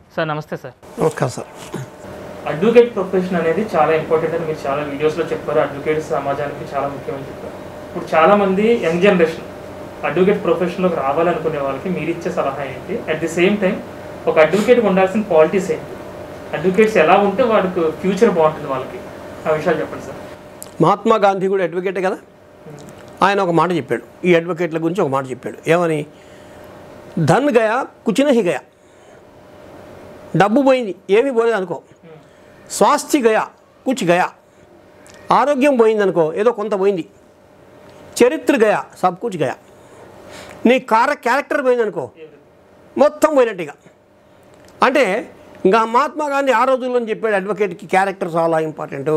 Sir నమస్తే sir నమస్కారం sir advocate profession అనేది చాలా ఇంపార్టెంట్ అని మీరు చాలా వీడియోస్లో చెప్పారు అడ్వకేట్ సమాజానికి చాలా ముఖ్యమని చెప్పారు ఇప్పుడు చాలా మంది యంగ్ జనరేషన్ అడ్వకేట్ ప్రొఫెషన్లోకి రావాలనుకునే వాళ్ళకి మీరు ఇచ్చే సలహా ఏంటి అట్ ది సేమ్ టైం ఒక అడ్వకేట్కి ఉండాల్సిన క్వాలిటీస్ ఏంటి అడ్వకేట్స్ ఎలా ఉంటే వాడికి ఫ్యూచర్ బాగుంటుంది వాళ్ళకి ఆ విషయాలు చెప్పండి సార్ మహాత్మా గాంధీ కూడా అడ్వకేటే కదా ఆయన ఒక మాట చెప్పాడు ఈ అడ్వకేట్ల గురించి ఒక మాట చెప్పాడు ఏమని ధన్ గయా కుచినహి గయా డబ్బు పోయింది ఏమీ పోలేదు అనుకో స్వాస్థ్య గయా కుచి గయా ఆరోగ్యం పోయింది అనుకో ఏదో కొంత పోయింది చరిత్ర గయా సబ్ కుచ్ గయా నీ కార క్యారెక్టర్ పోయింది అనుకో మొత్తం పోయినట్టుగా అంటే ఇంకా మహాత్మా గాంధీ ఆ రోజుల్లో చెప్పాడు అడ్వకేట్కి క్యారెక్టర్ చాలా ఇంపార్టెంట్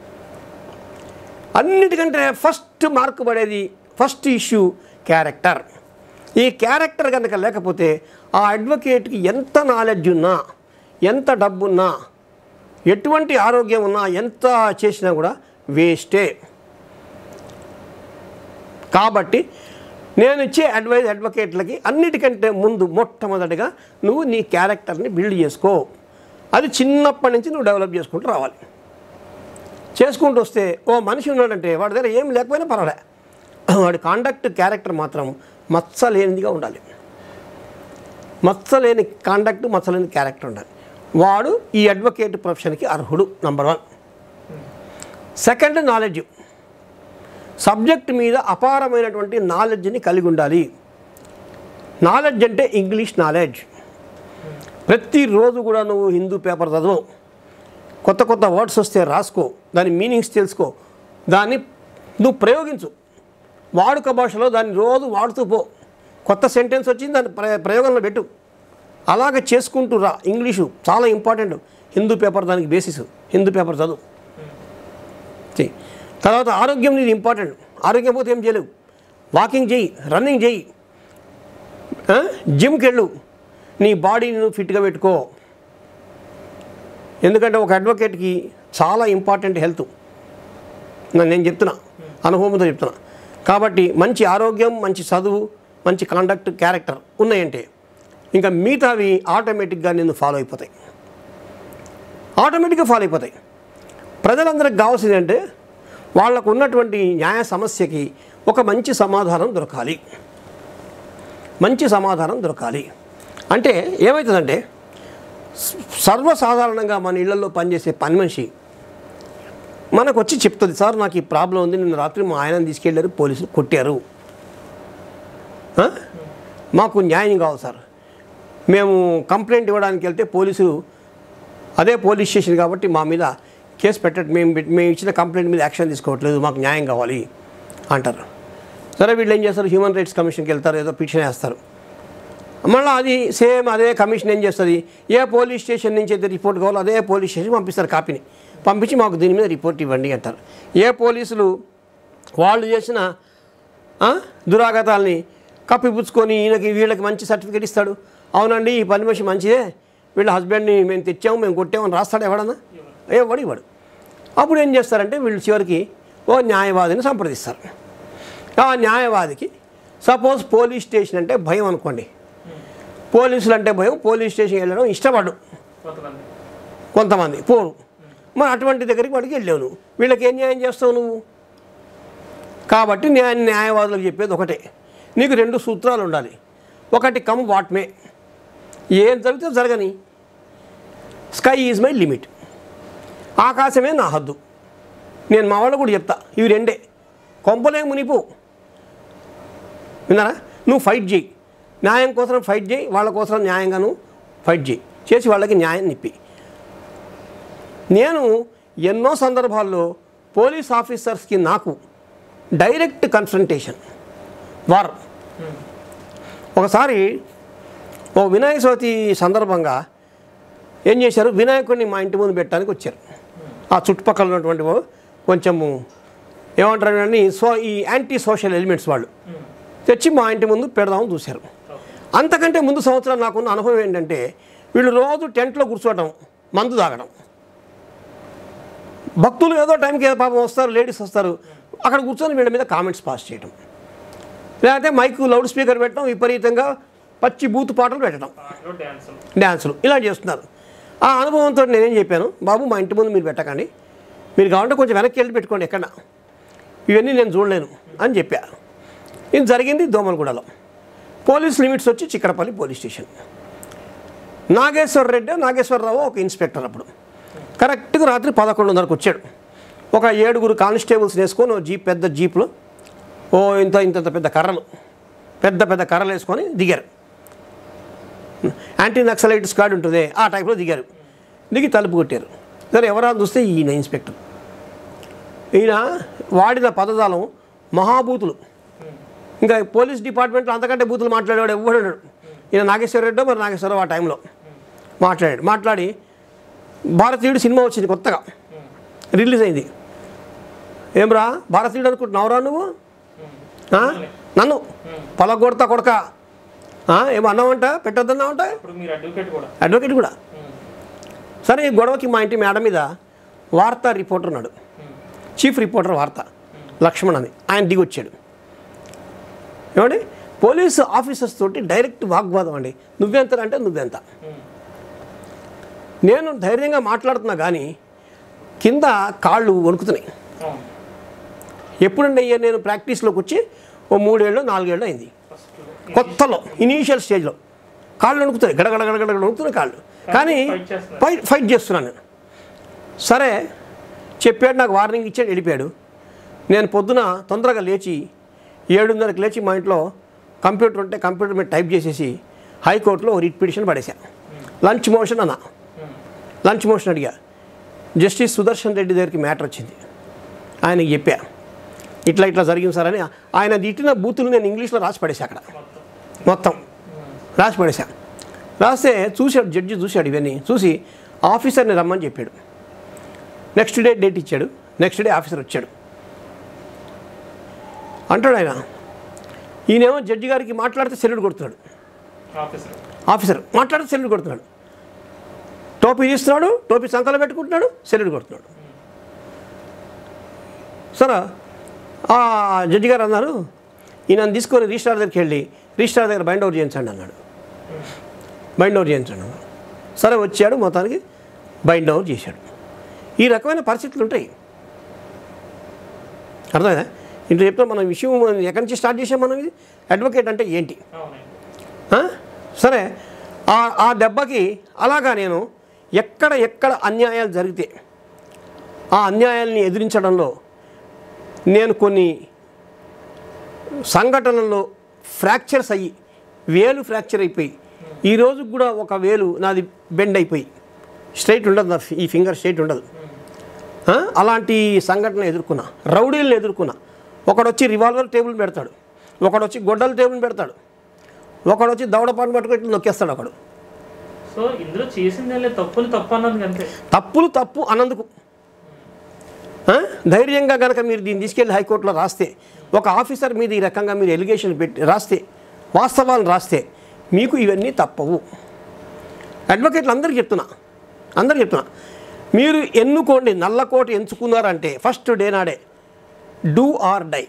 అన్నిటికంటే ఫస్ట్ మార్క్ పడేది ఫస్ట్ ఇష్యూ క్యారెక్టర్ ఈ క్యారెక్టర్ కనుక లేకపోతే ఆ అడ్వకేట్కి ఎంత నాలెడ్జ్ ఉన్నా ఎంత డబ్బున్నా ఎటువంటి ఆరోగ్యం ఉన్నా ఎంత చేసినా కూడా వేస్టే కాబట్టి నేను ఇచ్చే అడ్వైజ్ అడ్వకేట్లకి అన్నిటికంటే ముందు మొట్టమొదటిగా నువ్వు నీ క్యారెక్టర్ని బిల్డ్ చేసుకో అది చిన్నప్పటి నుంచి నువ్వు డెవలప్ చేసుకుంటూ రావాలి చేసుకుంటూ వస్తే ఓ మనిషి ఉన్నాడంటే వాడి దగ్గర ఏం లేకపోయినా పర్వాలే వాడి కాండక్ట్ క్యారెక్టర్ మాత్రం మచ్చలేనిదిగా ఉండాలి మచ్చలేని కాండక్ట్ మచ్చలేని క్యారెక్టర్ ఉండాలి వాడు ఈ అడ్వకేట్ ప్రొఫెషన్కి అర్హుడు number one second knowledge subject మీద అపారమైనటువంటి నాలెడ్జ్ని కలిగి ఉండాలి నాలెడ్జ్ అంటే ఇంగ్లీష్ నాలెడ్జ్ ప్రతిరోజు కూడా నువ్వు హిందూ పేపర్ చదువు కొత్త కొత్త వర్డ్స్ వస్తే రాసుకో దాని మీనింగ్స్ తెలుసుకో దాన్ని నువ్వు ప్రయోగించు వాడుక భాషలో దాన్ని రోజు వాడుతూ పో కొత్త సెంటెన్స్ వచ్చింది దాన్ని ప్ర ప్రయోగంలో పెట్టు అలాగ చేసుకుంటూ రా ఇంగ్లీషు చాలా ఇంపార్టెంట్ హిందూ పేపర్ దానికి బేసిస్ హిందూ పేపర్ చదువు చెయ్యి తర్వాత ఆరోగ్యం నీది ఇంపార్టెంట్ ఆరోగ్యం పోతే ఏం చేయలేవు వాకింగ్ చెయ్యి రన్నింగ్ చెయ్యి ఆ? జిమ్కి వెళ్ళు నీ బాడీని నువ్వు ఫిట్గా పెట్టుకో ఎందుకంటే ఒక అడ్వకేట్కి చాలా ఇంపార్టెంట్ హెల్త్ నేను చెప్తున్నా అనుభవంతో చెప్తున్నా కాబట్టి మంచి ఆరోగ్యం మంచి చదువు మంచి కాండక్ట్ క్యారెక్టర్ ఉన్నాయంటే ఇంకా మిగతావి ఆటోమేటిక్గా నిన్ను ఫాలో అయిపోతాయి ఆటోమేటిక్గా ఫాలో అయిపోతాయి ప్రజలందరికి కావాల్సింది అంటే వాళ్ళకు ఉన్నటువంటి న్యాయ సమస్యకి ఒక మంచి సమాధానం దొరకాలి మంచి సమాధానం దొరకాలి అంటే ఏమవుతుందంటే సర్వసాధారణంగా మన ఇళ్లలో పనిచేసే పని మనిషి మనకు వచ్చి చెప్తుంది సార్ నాకు ఈ ప్రాబ్లం ఉంది నిన్న రాత్రి మా ఆయనని తీసుకెళ్ళారు పోలీసులు కొట్టారు ఆ? మాకు న్యాయం కావాలి సార్ మేము కంప్లైంట్ ఇవ్వడానికి వెళ్తే పోలీసులు అదే పోలీస్ స్టేషన్ కాబట్టి మా మీద కేసు పెట్టట్ మేము పెట్- మేము ఇచ్చిన కంప్లైంట్ మీద యాక్షన్ తీసుకోవట్లేదు మాకు న్యాయం కావాలి అంటారు సరే వీళ్ళు ఏం చేస్తారు హ్యూమన్ రైట్స్ కమిషన్కి వెళ్తారు ఏదో పిటిషన్ వేస్తారు మళ్ళీ అది సేమ్ అదే కమిషన్ ఏం చేస్తుంది ఏ పోలీస్ స్టేషన్ నుంచి అయితే రిపోర్ట్ కావాలో అదే పోలీస్ స్టేషన్ పంపిస్తారు కాపీని పంపించి మాకు దీని మీద రిపోర్ట్ ఇవ్వండి అంటారు ఏ పోలీసులు వాళ్ళు చేసిన ఆ, దురాగతాల్ని కప్పిపుచ్చుకొని ఈయనకి వీళ్ళకి మంచి సర్టిఫికేట్ ఇస్తాడు అవునండి ఈ పని మనిషి మంచిదే వీళ్ళ హస్బెండ్ని మేము తెచ్చాము మేము కొట్టామని రాస్తాడు ఎవడన్నా ఎవడు ఇవ్వడు అప్పుడు ఏం చేస్తారంటే వీళ్ళు చివరికి ఓ న్యాయవాదిని సంప్రదిస్తారు ఆ న్యాయవాదికి సపోజ్ పోలీస్ స్టేషన్ అంటే భయం అనుకోండి పోలీసులు అంటే భయం పోలీస్ స్టేషన్ వెళ్ళడం ఇష్టపడు కొంతమంది కొంతమంది పోరు మరి అటువంటి దగ్గరికి వాడికి వెళ్ళావు నువ్వు వీళ్ళకి ఏం న్యాయం చేస్తావు నువ్వు కాబట్టి న్యాయ న్యాయవాదులకు చెప్పేది ఒకటే నీకు రెండు సూత్రాలు ఉండాలి ఒకటి కమ్ వాట్ మే ఏం జరిగితే జరగని స్కై ఈజ్ మై లిమిట్ ఆకాశమే నా హద్దు నేను మా వాళ్ళు కూడా చెప్తా ఇవి రెండే కొంపలే మునిపు విన్నారా నువ్వు ఫైట్ చేయి న్యాయం కోసం ఫైట్ చేయి వాళ్ళ కోసం న్యాయంగా నువ్వు ఫైట్ చేయి చేసి వాళ్ళకి న్యాయం నిప్పి నేను ఎన్నో సందర్భాల్లో పోలీస్ ఆఫీసర్స్కి నాకు డైరెక్ట్ కన్ఫ్రంటేషన్ వార్ ఒకసారి ఓ వినాయక చవితి సందర్భంగా ఏం చేశారు వినాయకుడిని మా ఇంటి ముందు పెట్టడానికి వచ్చారు ఆ చుట్టుపక్కల ఉన్నటువంటి ఓ కొంచెము ఏమంటారు అని సో ఈ యాంటీ సోషల్ ఎలిమెంట్స్ వాళ్ళు తెచ్చి మా ఇంటి ముందు పెడదామని చూశారు అంతకంటే ముందు సంవత్సరం నాకున్న అనుభవం ఏంటంటే వీళ్ళు రోజు టెంట్లో కూర్చోవడం మందు తాగడం భక్తులు ఏదో టైంకి ఏదో పాపం వస్తారు లేడీస్ వస్తారు అక్కడ కూర్చొని వీళ్ళ మీద కామెంట్స్ పాస్ చేయడం లేకపోతే మైక్ లౌడ్ స్పీకర్ పెట్టడం విపరీతంగా పచ్చి బూతు పాటలు పెట్టడం పాటలు డ్యాన్సులు డ్యాన్సులు ఇలా చేస్తున్నారు ఆ అనుభవంతో నేనేం చెప్పాను బాబు మా ఇంటి ముందు మీరు పెట్టకండి మీరు కావాలంటే కొంచెం వెనక్కి వెళ్ళి పెట్టుకోండి ఎక్కడ ఇవన్నీ నేను చూడలేను అని చెప్పా ఇది జరిగింది దోమలగూడలో పోలీస్ లిమిట్స్ వచ్చి చిక్కడపల్లి పోలీస్ స్టేషన్ నాగేశ్వర రెడ్డి నాగేశ్వరరావు ఒక ఇన్స్పెక్టర్ అప్పుడు కరెక్ట్గా రాత్రి పదకొండున్నరకు వచ్చాడు ఒక ఏడుగురు కానిస్టేబుల్స్ వేసుకొని ఓ జీప్ పెద్ద జీప్లో ఓ ఇంత ఇంత ఇంత పెద్ద కర్రలు పెద్ద పెద్ద కర్రలు వేసుకొని దిగారు యాంటీ నక్సలైట్ స్క్వాడ్ ఉంటుంది ఆ టైప్లో దిగారు దిగి తలుపు కొట్టారు సరే ఎవరా చూస్తే ఈయన ఇన్స్పెక్టర్ ఈయన వాడిన పదజాలం మహాబూతులు ఇంకా పోలీస్ డిపార్ట్మెంట్లో అంతకంటే బూతులు మాట్లాడేవాడు ఎవడు ఉన్నాడు ఈయన నాగేశ్వర రెడ్డో మరి నాగేశ్వరరావు ఆ టైంలో మాట్లాడాడు మాట్లాడి భారతీయుడు సినిమా వచ్చింది కొత్తగా రిలీజ్ అయింది ఏమ్రా భారతీయుడు అనుకుంటున్నావురా నువ్వు ఆ? నన్ను పొలగొడతా కొడక ఆ, ఏమో అన్నావంట పెట్టొద్దన్నావంట ఇప్పుడు మీరు అడ్వకేట్ కూడా అడ్వకేట్ కూడా సరే ఈ గొడవకి మా ఇంటి మేడ మీద వార్తా రిపోర్టర్ ఉన్నాడు చీఫ్ రిపోర్టర్ వార్త లక్ష్మణ్ అని ఆయన దిగి వచ్చాడు ఏమండి పోలీసు ఆఫీసర్స్ తోటి డైరెక్ట్ వాగ్వాదం అండి నువ్వెంత అంటే నువ్వెంత నేను ధైర్యంగా మాట్లాడుతున్నా కానీ కింద కాళ్ళు వణుకుతున్నాయి అవును ఎప్పుడండి అయ్యా నేను ప్రాక్టీస్లోకి వచ్చి ఓ మూడేళ్ళు నాలుగేళ్ళు అయింది ఫస్ట్ కొత్తలో ఇనీషియల్ స్టేజ్లో కాళ్ళు వణుకుతాయి గడగడ గడగడ వణుకుతున్నాయి కాళ్ళు కానీ ఫైట్ చేస్తున్నారు. ఫైట్ ఫైట్ చేస్తున్నాను నేను సరే చెప్పాడు నాకు వార్నింగ్ ఇచ్చాడు వెళ్ళిపోయాడు నేను పొద్దున తొందరగా లేచి ఏడున్నరకు లేచి మా ఇంట్లో కంప్యూటర్ ఉంటే కంప్యూటర్ మీద టైప్ చేసేసి హైకోర్టులో రిట్ పిటిషన్ పడేశాను లంచ్ మోషన్ అన్న లంచ్ మోషన్ అడిగా జస్టిస్ సుదర్శన్ రెడ్డి దగ్గరికి మ్యాటర్ వచ్చింది ఆయనకి చెప్పా ఇట్లా ఇట్లా జరిగింది సార్ అని ఆయన తిట్టిన బూతులు నేను ఇంగ్లీష్లో రాసి పడేసా అక్కడ మొత్తం రాసి పడేసా రాస్తే చూశాడు జడ్జి చూశాడు ఇవన్నీ చూసి ఆఫీసర్ని రమ్మని చెప్పాడు నెక్స్ట్ డే డేట్ ఇచ్చాడు నెక్స్ట్ డే ఆఫీసర్ వచ్చాడు అంటాడు ఆయన ఈయనేమో జడ్జి గారికి మాట్లాడితే సెల్యూట్ కొడుతున్నాడు ఆఫీసర్ ఆఫీసర్ మాట్లాడితే సెల్యూట్ కొడుతున్నాడు టోపీ తీస్తున్నాడు టోపీ సంకలో పెట్టుకుంటున్నాడు సెల్యూట్ కొడుతున్నాడు సరే ఆ జడ్జి గారు అన్నారు ఈయన తీసుకొని రిజిస్టార్ దగ్గరికి వెళ్ళి రిజిస్టార్ దగ్గర బైండ్ ఓవర్ చేయించండి అన్నాడు బైండ్ ఓవర్ చేయించండి అన్నాడు సరే వచ్చాడు మొత్తానికి బైండ్ ఓవర్ చేశాడు ఈ రకమైన పరిస్థితులు ఉంటాయి అర్థమైందా ఇంట్లో చెప్తే మనం విషయం ఎక్కడి నుంచి స్టార్ట్ చేసాం మనం ఇది అడ్వకేట్ అంటే ఏంటి అవునండి ఆ? సరే ఆ ఆ దెబ్బకి అలాగా నేను ఎక్కడ ఎక్కడ అన్యాయాలు జరిగితే ఆ అన్యాయాల్ని ఎదిరించడంలో నేను కొన్ని సంఘటనల్లో ఫ్రాక్చర్స్ అయ్యి వేలు ఫ్రాక్చర్ అయిపోయి ఈ రోజు కూడా ఒక వేలు నాది బెండ్ అయిపోయి స్ట్రైట్ ఉండదు నా ఫి- ఈ ఫింగర్ స్ట్రైట్ ఉండదు ఆ? అలాంటి సంఘటన ఎదుర్కొన్నా రౌడీలను ఎదుర్కొన్నా ఒకడొచ్చి రివాల్వర్ టేబుల్ పెడతాడు ఒకడొచ్చి గొడ్డల టేబుల్ పెడతాడు ఒకడొచ్చి దవడ పాటు పట్టుకొని ఇట్లా నొక్కేస్తాడు ఒకడు సో ఇందులో చేసింది ఏం లేదు తప్పులు తప్పు అన్నది అంతే తప్పులు తప్పు అన్నందుకు ఆ? ధైర్యంగా కనుక మీరు దీన్ని తీసుకెళ్ళి హైకోర్టులో రాస్తే ఒక ఆఫీసర్ మీద ఈ రకంగా మీరు ఎలిగేషన్ పెట్టి రాస్తే వాస్తవాలను రాస్తే మీకు ఇవన్నీ తప్పవు అడ్వకేట్లు అందరికీ చెప్తున్నా అందరికీ చెప్తున్నా మీరు ఎన్నుకోండి నల్లకోట ఎంచుకున్నారంటే ఫస్ట్ డే నాడే డూ ఆర్ డై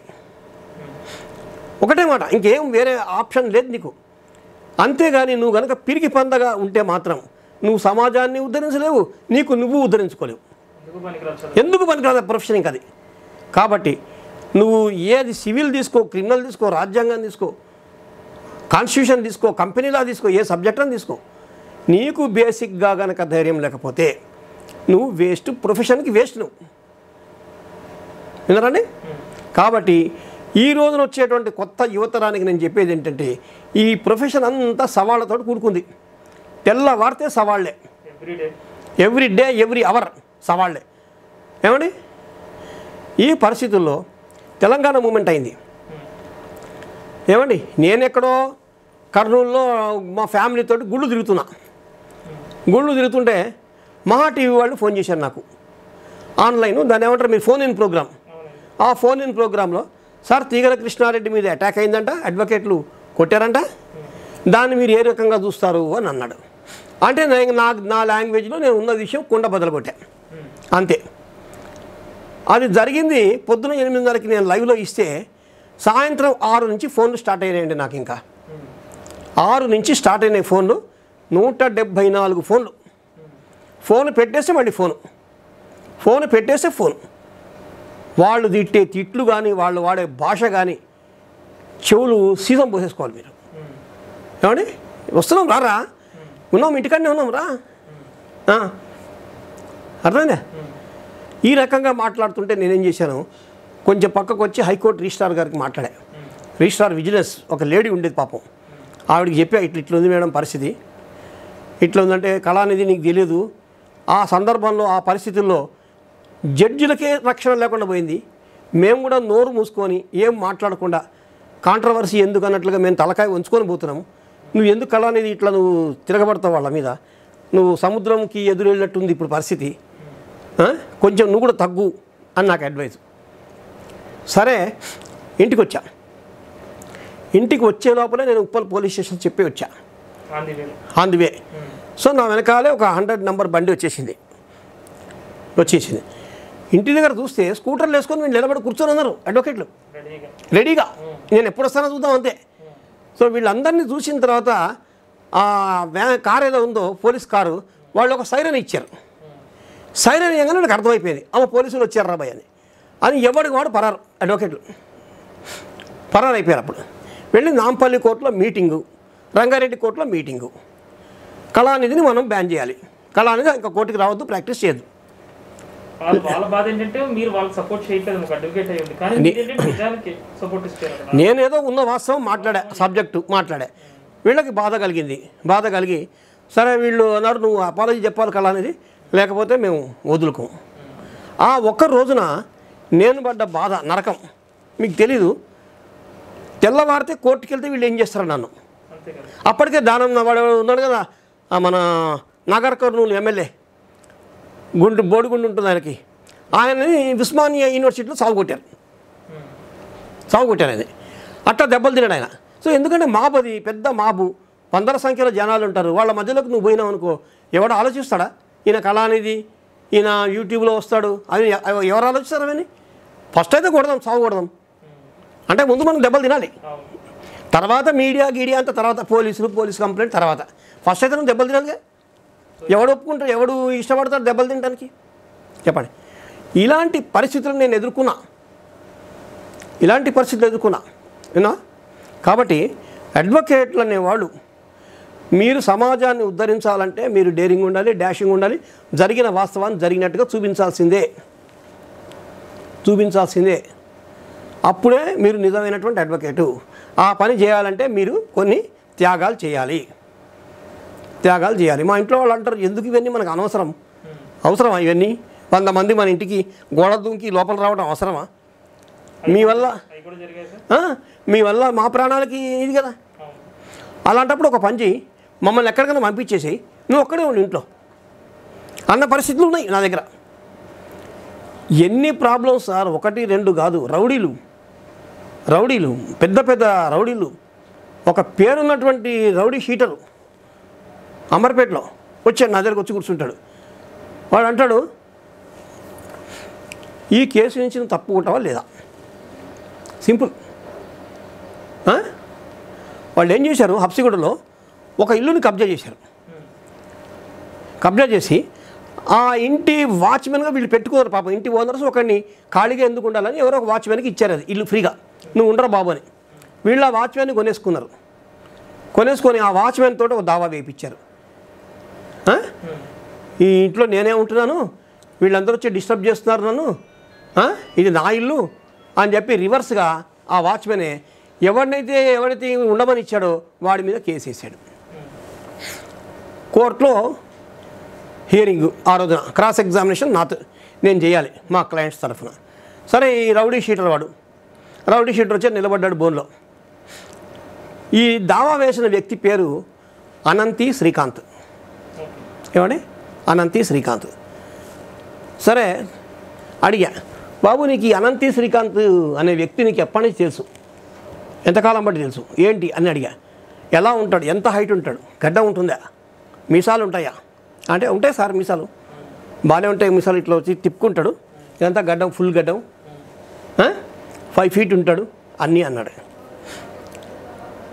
ఒకటే మాట ఇంకేం వేరే ఆప్షన్ లేదు నీకు అంతేగాని నువ్వు కనుక పిరికి పందగా ఉంటే మాత్రం నువ్వు సమాజాన్ని ఉద్ధరించలేవు నీకు నువ్వు ఉద్ధరించుకోలేవు ఎందుకు పనికిరాదు చదువు ఎందుకు పనికిరాదు ప్రొఫెషన్ ఇంకా అది కాబట్టి నువ్వు ఏది సివిల్ తీసుకో క్రిమినల్ తీసుకో రాజ్యాంగం తీసుకో కాన్స్టిట్యూషన్ తీసుకో కంపెనీలా తీసుకో ఏ సబ్జెక్ట్ అని తీసుకో నీకు బేసిక్గా గనక ధైర్యం లేకపోతే నువ్వు వేస్ట్ ప్రొఫెషన్కి వేస్ట్ నువ్వు విన్నారండి కాబట్టి ఈ రోజున వచ్చేటువంటి కొత్త యువతరానికి నేను చెప్పేది ఏంటంటే ఈ ప్రొఫెషన్ అంతా సవాళ్ళతో కూడుకుంది తెల్లవారితే సవాళ్లే everyday every day every hour సవాళ్లే ఏమండి ఈ పరిస్థితుల్లో తెలంగాణ మూమెంట్ అయింది ఏమండి నేను ఎక్కడో కర్నూలులో మా ఫ్యామిలీతో గుళ్ళు తిరుగుతున్నా గుళ్ళు తిరుగుతుంటే మహా టీవీ వాళ్ళు ఫోన్ చేశారు నాకు ఆన్లైన్ దాన్ని ఏమంటారు మీరు ఫోన్ ఇన్ ప్రోగ్రామ్ అవునండి ఆ ఫోన్ ఇన్ ప్రోగ్రాంలో సార్ తీగల కృష్ణారెడ్డి మీద అటాక్ అయిందంట అడ్వకేట్లు కొట్టారంట దాన్ని మీరు ఏ రకంగా చూస్తారు అని అన్నాడు అంటే నేను నా నా లాంగ్వేజ్లో నేను ఉన్న విషయం కుండ బదలు కొట్టా అంతే అది జరిగింది పొద్దున ఎనిమిదిన్నరకి నేను లైవ్లో ఇస్తే సాయంత్రం ఆరు నుంచి ఫోన్లు స్టార్ట్ అయినాయండి నాకు ఇంకా ఆరు నుంచి స్టార్ట్ అయినాయి ఫోన్లు నూట డెబ్భై నాలుగు ఫోన్లు ఫోన్ పెట్టేస్తే మళ్ళీ ఫోను ఫోన్ పెట్టేస్తే ఫోన్ వాళ్ళు తిట్టే తిట్లు కానీ వాళ్ళు వాడే భాష కానీ చెవులు సీజం పోసేసుకోవాలి మీరు ఏమండి వస్తున్నాం రారా ఉన్నాం ఇంటికాడనే ఉన్నాం రా ఆ. అర్థమైందా ఈ రకంగా మాట్లాడుతుంటే నేనేం చేశాను కొంచెం పక్కకు వచ్చి హైకోర్టు రిజిస్ట్రార్ గారికి మాట్లాడా రిజిస్ట్రార్ విజిలెన్స్ ఒక లేడీ ఉండేది పాపం ఆవిడకి చెప్పా ఇట్లా ఇట్లా ఉంది మేడం పరిస్థితి ఇట్లా ఉందంటే కళానిధి నీకు తెలియదు ఆ సందర్భంలో ఆ పరిస్థితుల్లో జడ్జిలకే రక్షణ లేకుండా పోయింది మేము కూడా నోరు మూసుకొని ఏం మాట్లాడకుండా కాంట్రవర్సీ ఎందుకు అన్నట్లుగా మేము తలకాయ ఉంచుకొని పోతున్నాము నువ్వు ఎందుకు కళానిధి ఇట్లా నువ్వు తిరగబడతావు వాళ్ళ మీద నువ్వు సముద్రంకి ఎదురెళ్ళినట్టుంది ఇప్పుడు పరిస్థితి ఆ? కొంచెం నువ్వు కూడా తగ్గు అని నాకు అడ్వైజ్ సరే ఇంటికి వచ్చా ఇంటికి వచ్చే లోపలే నేను ఉప్పల్ పోలీస్ స్టేషన్ చెప్పి వచ్చా ఆంది వేలు ఆన్ ది వే సో నా వెనకాలే ఒక హండ్రెడ్ నెంబర్ బండి వచ్చేసింది వచ్చేసింది ఇంటి దగ్గర చూస్తే స్కూటర్లు వేసుకొని వీళ్ళు నిలబడి కూర్చొని ఉన్నారు అడ్వకేట్లు రెడీగా రెడీగా నేను ఎప్పుడు వస్తానో చూద్దాం అంతే సో వీళ్ళందరినీ చూసిన తర్వాత ఆ వ్యా కారు ఏదో ఉందో పోలీస్ కారు వాళ్ళు ఒక సైరన్ ఇచ్చారు సైరన్ ఇవ్వగానే నాకు అర్థమైపోయింది అమ్మ పోలీసులు వచ్చారు రాబాయ్ అని అని ఎవడికి వాడు పరారు అడ్వకేట్లు పరారు అయిపోయారు అప్పుడు వెళ్ళి నాంపల్లి కోర్టులో మీటింగు రంగారెడ్డి కోర్టులో మీటింగు కళానిధిని మనం బ్యాన్ చేయాలి కళానిధి ఇంకా కోర్టుకి రావద్దు ప్రాక్టీస్ చేయొద్దు వాళ్ళ వాళ్ళ బాధ ఏంటంటే మీరు వాళ్ళకి సపోర్ట్ చేయట్లేదు ఒక అడ్వకేట్ అయ్యి ఉంది కానీ ని- మీరేంటంటే నిజానికి సపోర్ట్ ఇస్తారు అక్కడ. నేనేదో ఉన్న వాస్తవం మాట్లాడా సబ్జెక్టు మాట్లాడా వీళ్ళకి బాధ కలిగింది బాధ కలిగి సరే వీళ్ళు అన్నారు నువ్వు అపాలజీ చెప్పాలి కళ అనేది లేకపోతే మేము వదులుకోం ఆ ఒక్క రోజున నేను పడ్డ బాధ నరకం మీకు తెలీదు తెల్లవారితే కోర్టుకి వెళ్తే వీళ్ళు ఏం చేస్తారు నన్ను అంతే కదా అప్పటికే దానం వాడు ఉన్నాడు కదా ఆ మన నాగర్ కర్నూలు ఎమ్మెల్యే గుండు బోడిగుండు ఉంటుంది ఆయనకి ఆయనని ఉస్మానియా యూనివర్సిటీలో సాగు కొట్టారు ఉమ్. సాగు కొట్టారు అది అట్లా దెబ్బలు తినాడు ఆయన సో ఎందుకంటే మాబు అది పెద్ద మాబు వందల సంఖ్యలో జనాలు ఉంటారు వాళ్ళ మధ్యలోకి నువ్వు పోయినావు అనుకో ఎవడు ఆలోచిస్తాడా ఈయన కళానిధి ఈయన యూట్యూబ్లో వస్తాడు అవి ఎవ- ఎవరు ఆలోచిస్తారు అవన్నీ ఫస్ట్ అయితే కొడదాం సాగు కొడదాం అంటే ముందు మనం దెబ్బలు తినాలి అవును తర్వాత మీడియా గీడియా అంత తర్వాత పోలీసులు పోలీస్ కంప్లైంట్ తర్వాత ఫస్ట్ అయితే నువ్వు దెబ్బలు తినాలిగా ఎవడు ఒప్పుకుంటాడు ఎవడు ఇష్టపడతాడు దెబ్బలు తినడానికి చెప్పండి ఇలాంటి పరిస్థితులు నేను ఎదుర్కొన్నా ఇలాంటి పరిస్థితులు ఎదుర్కొన్నా విన్నా కాబట్టి అడ్వకేట్లు అనేవాళ్ళు మీరు సమాజాన్ని ఉద్ధరించాలంటే మీరు డేరింగ్ ఉండాలి డాషింగ్ ఉండాలి జరిగిన వాస్తవాన్ని జరిగినట్టుగా చూపించాల్సిందే చూపించాల్సిందే అప్పుడే మీరు నిజమైనటువంటి అడ్వకేటు ఆ పని చేయాలంటే మీరు కొన్ని త్యాగాలు చేయాలి త్యాగాలు చేయాలి మా ఇంట్లో వాళ్ళు అంటారు ఎందుకు ఇవన్నీ మనకు అనవసరం అవసరమా ఇవన్నీ వంద మంది మన ఇంటికి గోడ దుంకి లోపల రావడం అవసరమా మీ వల్ల అవి కూడా జరిగాయి సార్ ఆ, మీ వల్ల మా ప్రాణాలకి ఇది కదా అవును అలాంటప్పుడు ఒక పని చేయి మమ్మల్ని ఎక్కడికైనా పంపించేసి నువ్వు ఒక్కడే ఉండి ఇంట్లో అన్న పరిస్థితులు ఉన్నాయి నా దగ్గర ఎన్ని ప్రాబ్లమ్స్ సార్ ఒకటి రెండు కాదు రౌడీలు రౌడీలు పెద్ద పెద్ద రౌడీలు ఒక పేరున్నటువంటి రౌడీ షీటరు అమర్పేటలో వచ్చాడు నా దగ్గరకు వచ్చి కూర్చుంటాడు వాడు అంటాడు ఈ కేసు నుంచి నువ్వు తప్పుకుంటావా లేదా సింపుల్ ఆ? వాళ్ళు ఏం చేశారు హబ్సిగూడలో ఒక ఇల్లుని కబ్జా చేశారు కబ్జా చేసి ఆ ఇంటి వాచ్మెన్గా వీళ్ళు పెట్టుకున్నారు పాపం ఇంటి ఓనర్స్ ఒకరిని ఖాళీగా ఎందుకు ఉండాలని ఎవరో ఒక వాచ్మెన్కి ఇచ్చారు అది ఇల్లు ఫ్రీగా నువ్వు ఉండరా బాబు అని వీళ్ళు ఆ వాచ్మెన్ని కొనేసుకున్నారు కొనేసుకొని ఆ వాచ్మెన్ తోటి ఒక దావా వేయించారు ఆ? ఈ ఇంట్లో నేనే ఉంటున్నాను వీళ్ళందరూ వచ్చి డిస్టర్బ్ చేస్తున్నారు నన్ను ఆ? ఇది నా ఇల్లు అని చెప్పి రివర్స్గా ఆ వాచ్మెనే ఎవరినైతే ఎవరైతే ఉండమని ఇచ్చాడో వాడి మీద కేసు వేసాడు కోర్టులో హియరింగ్ ఆ రోజున క్రాస్ ఎగ్జామినేషన్ నాతో నేను చేయాలి మా క్లయింట్స్ తరఫున సరే ఈ రౌడీ షీటర్ వాడు రౌడీ షీటర్ వచ్చి నిలబడ్డాడు బోన్లో ఈ దావా వేసిన వ్యక్తి పేరు అనంతి శ్రీకాంత్ ఓకే ఏమండి అనంతి శ్రీకాంత్ సరే అడిగా బాబు నీకు ఈ అనంతి శ్రీకాంత్ అనే వ్యక్తి నీకు ఎప్పటి నుంచి తెలుసు ఎంతకాలం బట్టి తెలుసు ఏంటి అని అడిగా ఎలా ఉంటాడు ఎంత హైట్ ఉంటాడు గడ్డ ఉంటుందా మీసాలు ఉంటాయా అంటే ఉంటాయి సార్ మీసాలు బాగానే ఉంటాయి మీసాలు ఇట్లా వచ్చి తిప్పుకుంటాడు ఇదంతా గడ్డం ఫుల్ గడ్డం ఫైవ్ ఫీట్ ఉంటాడు అన్నీ అన్నాడు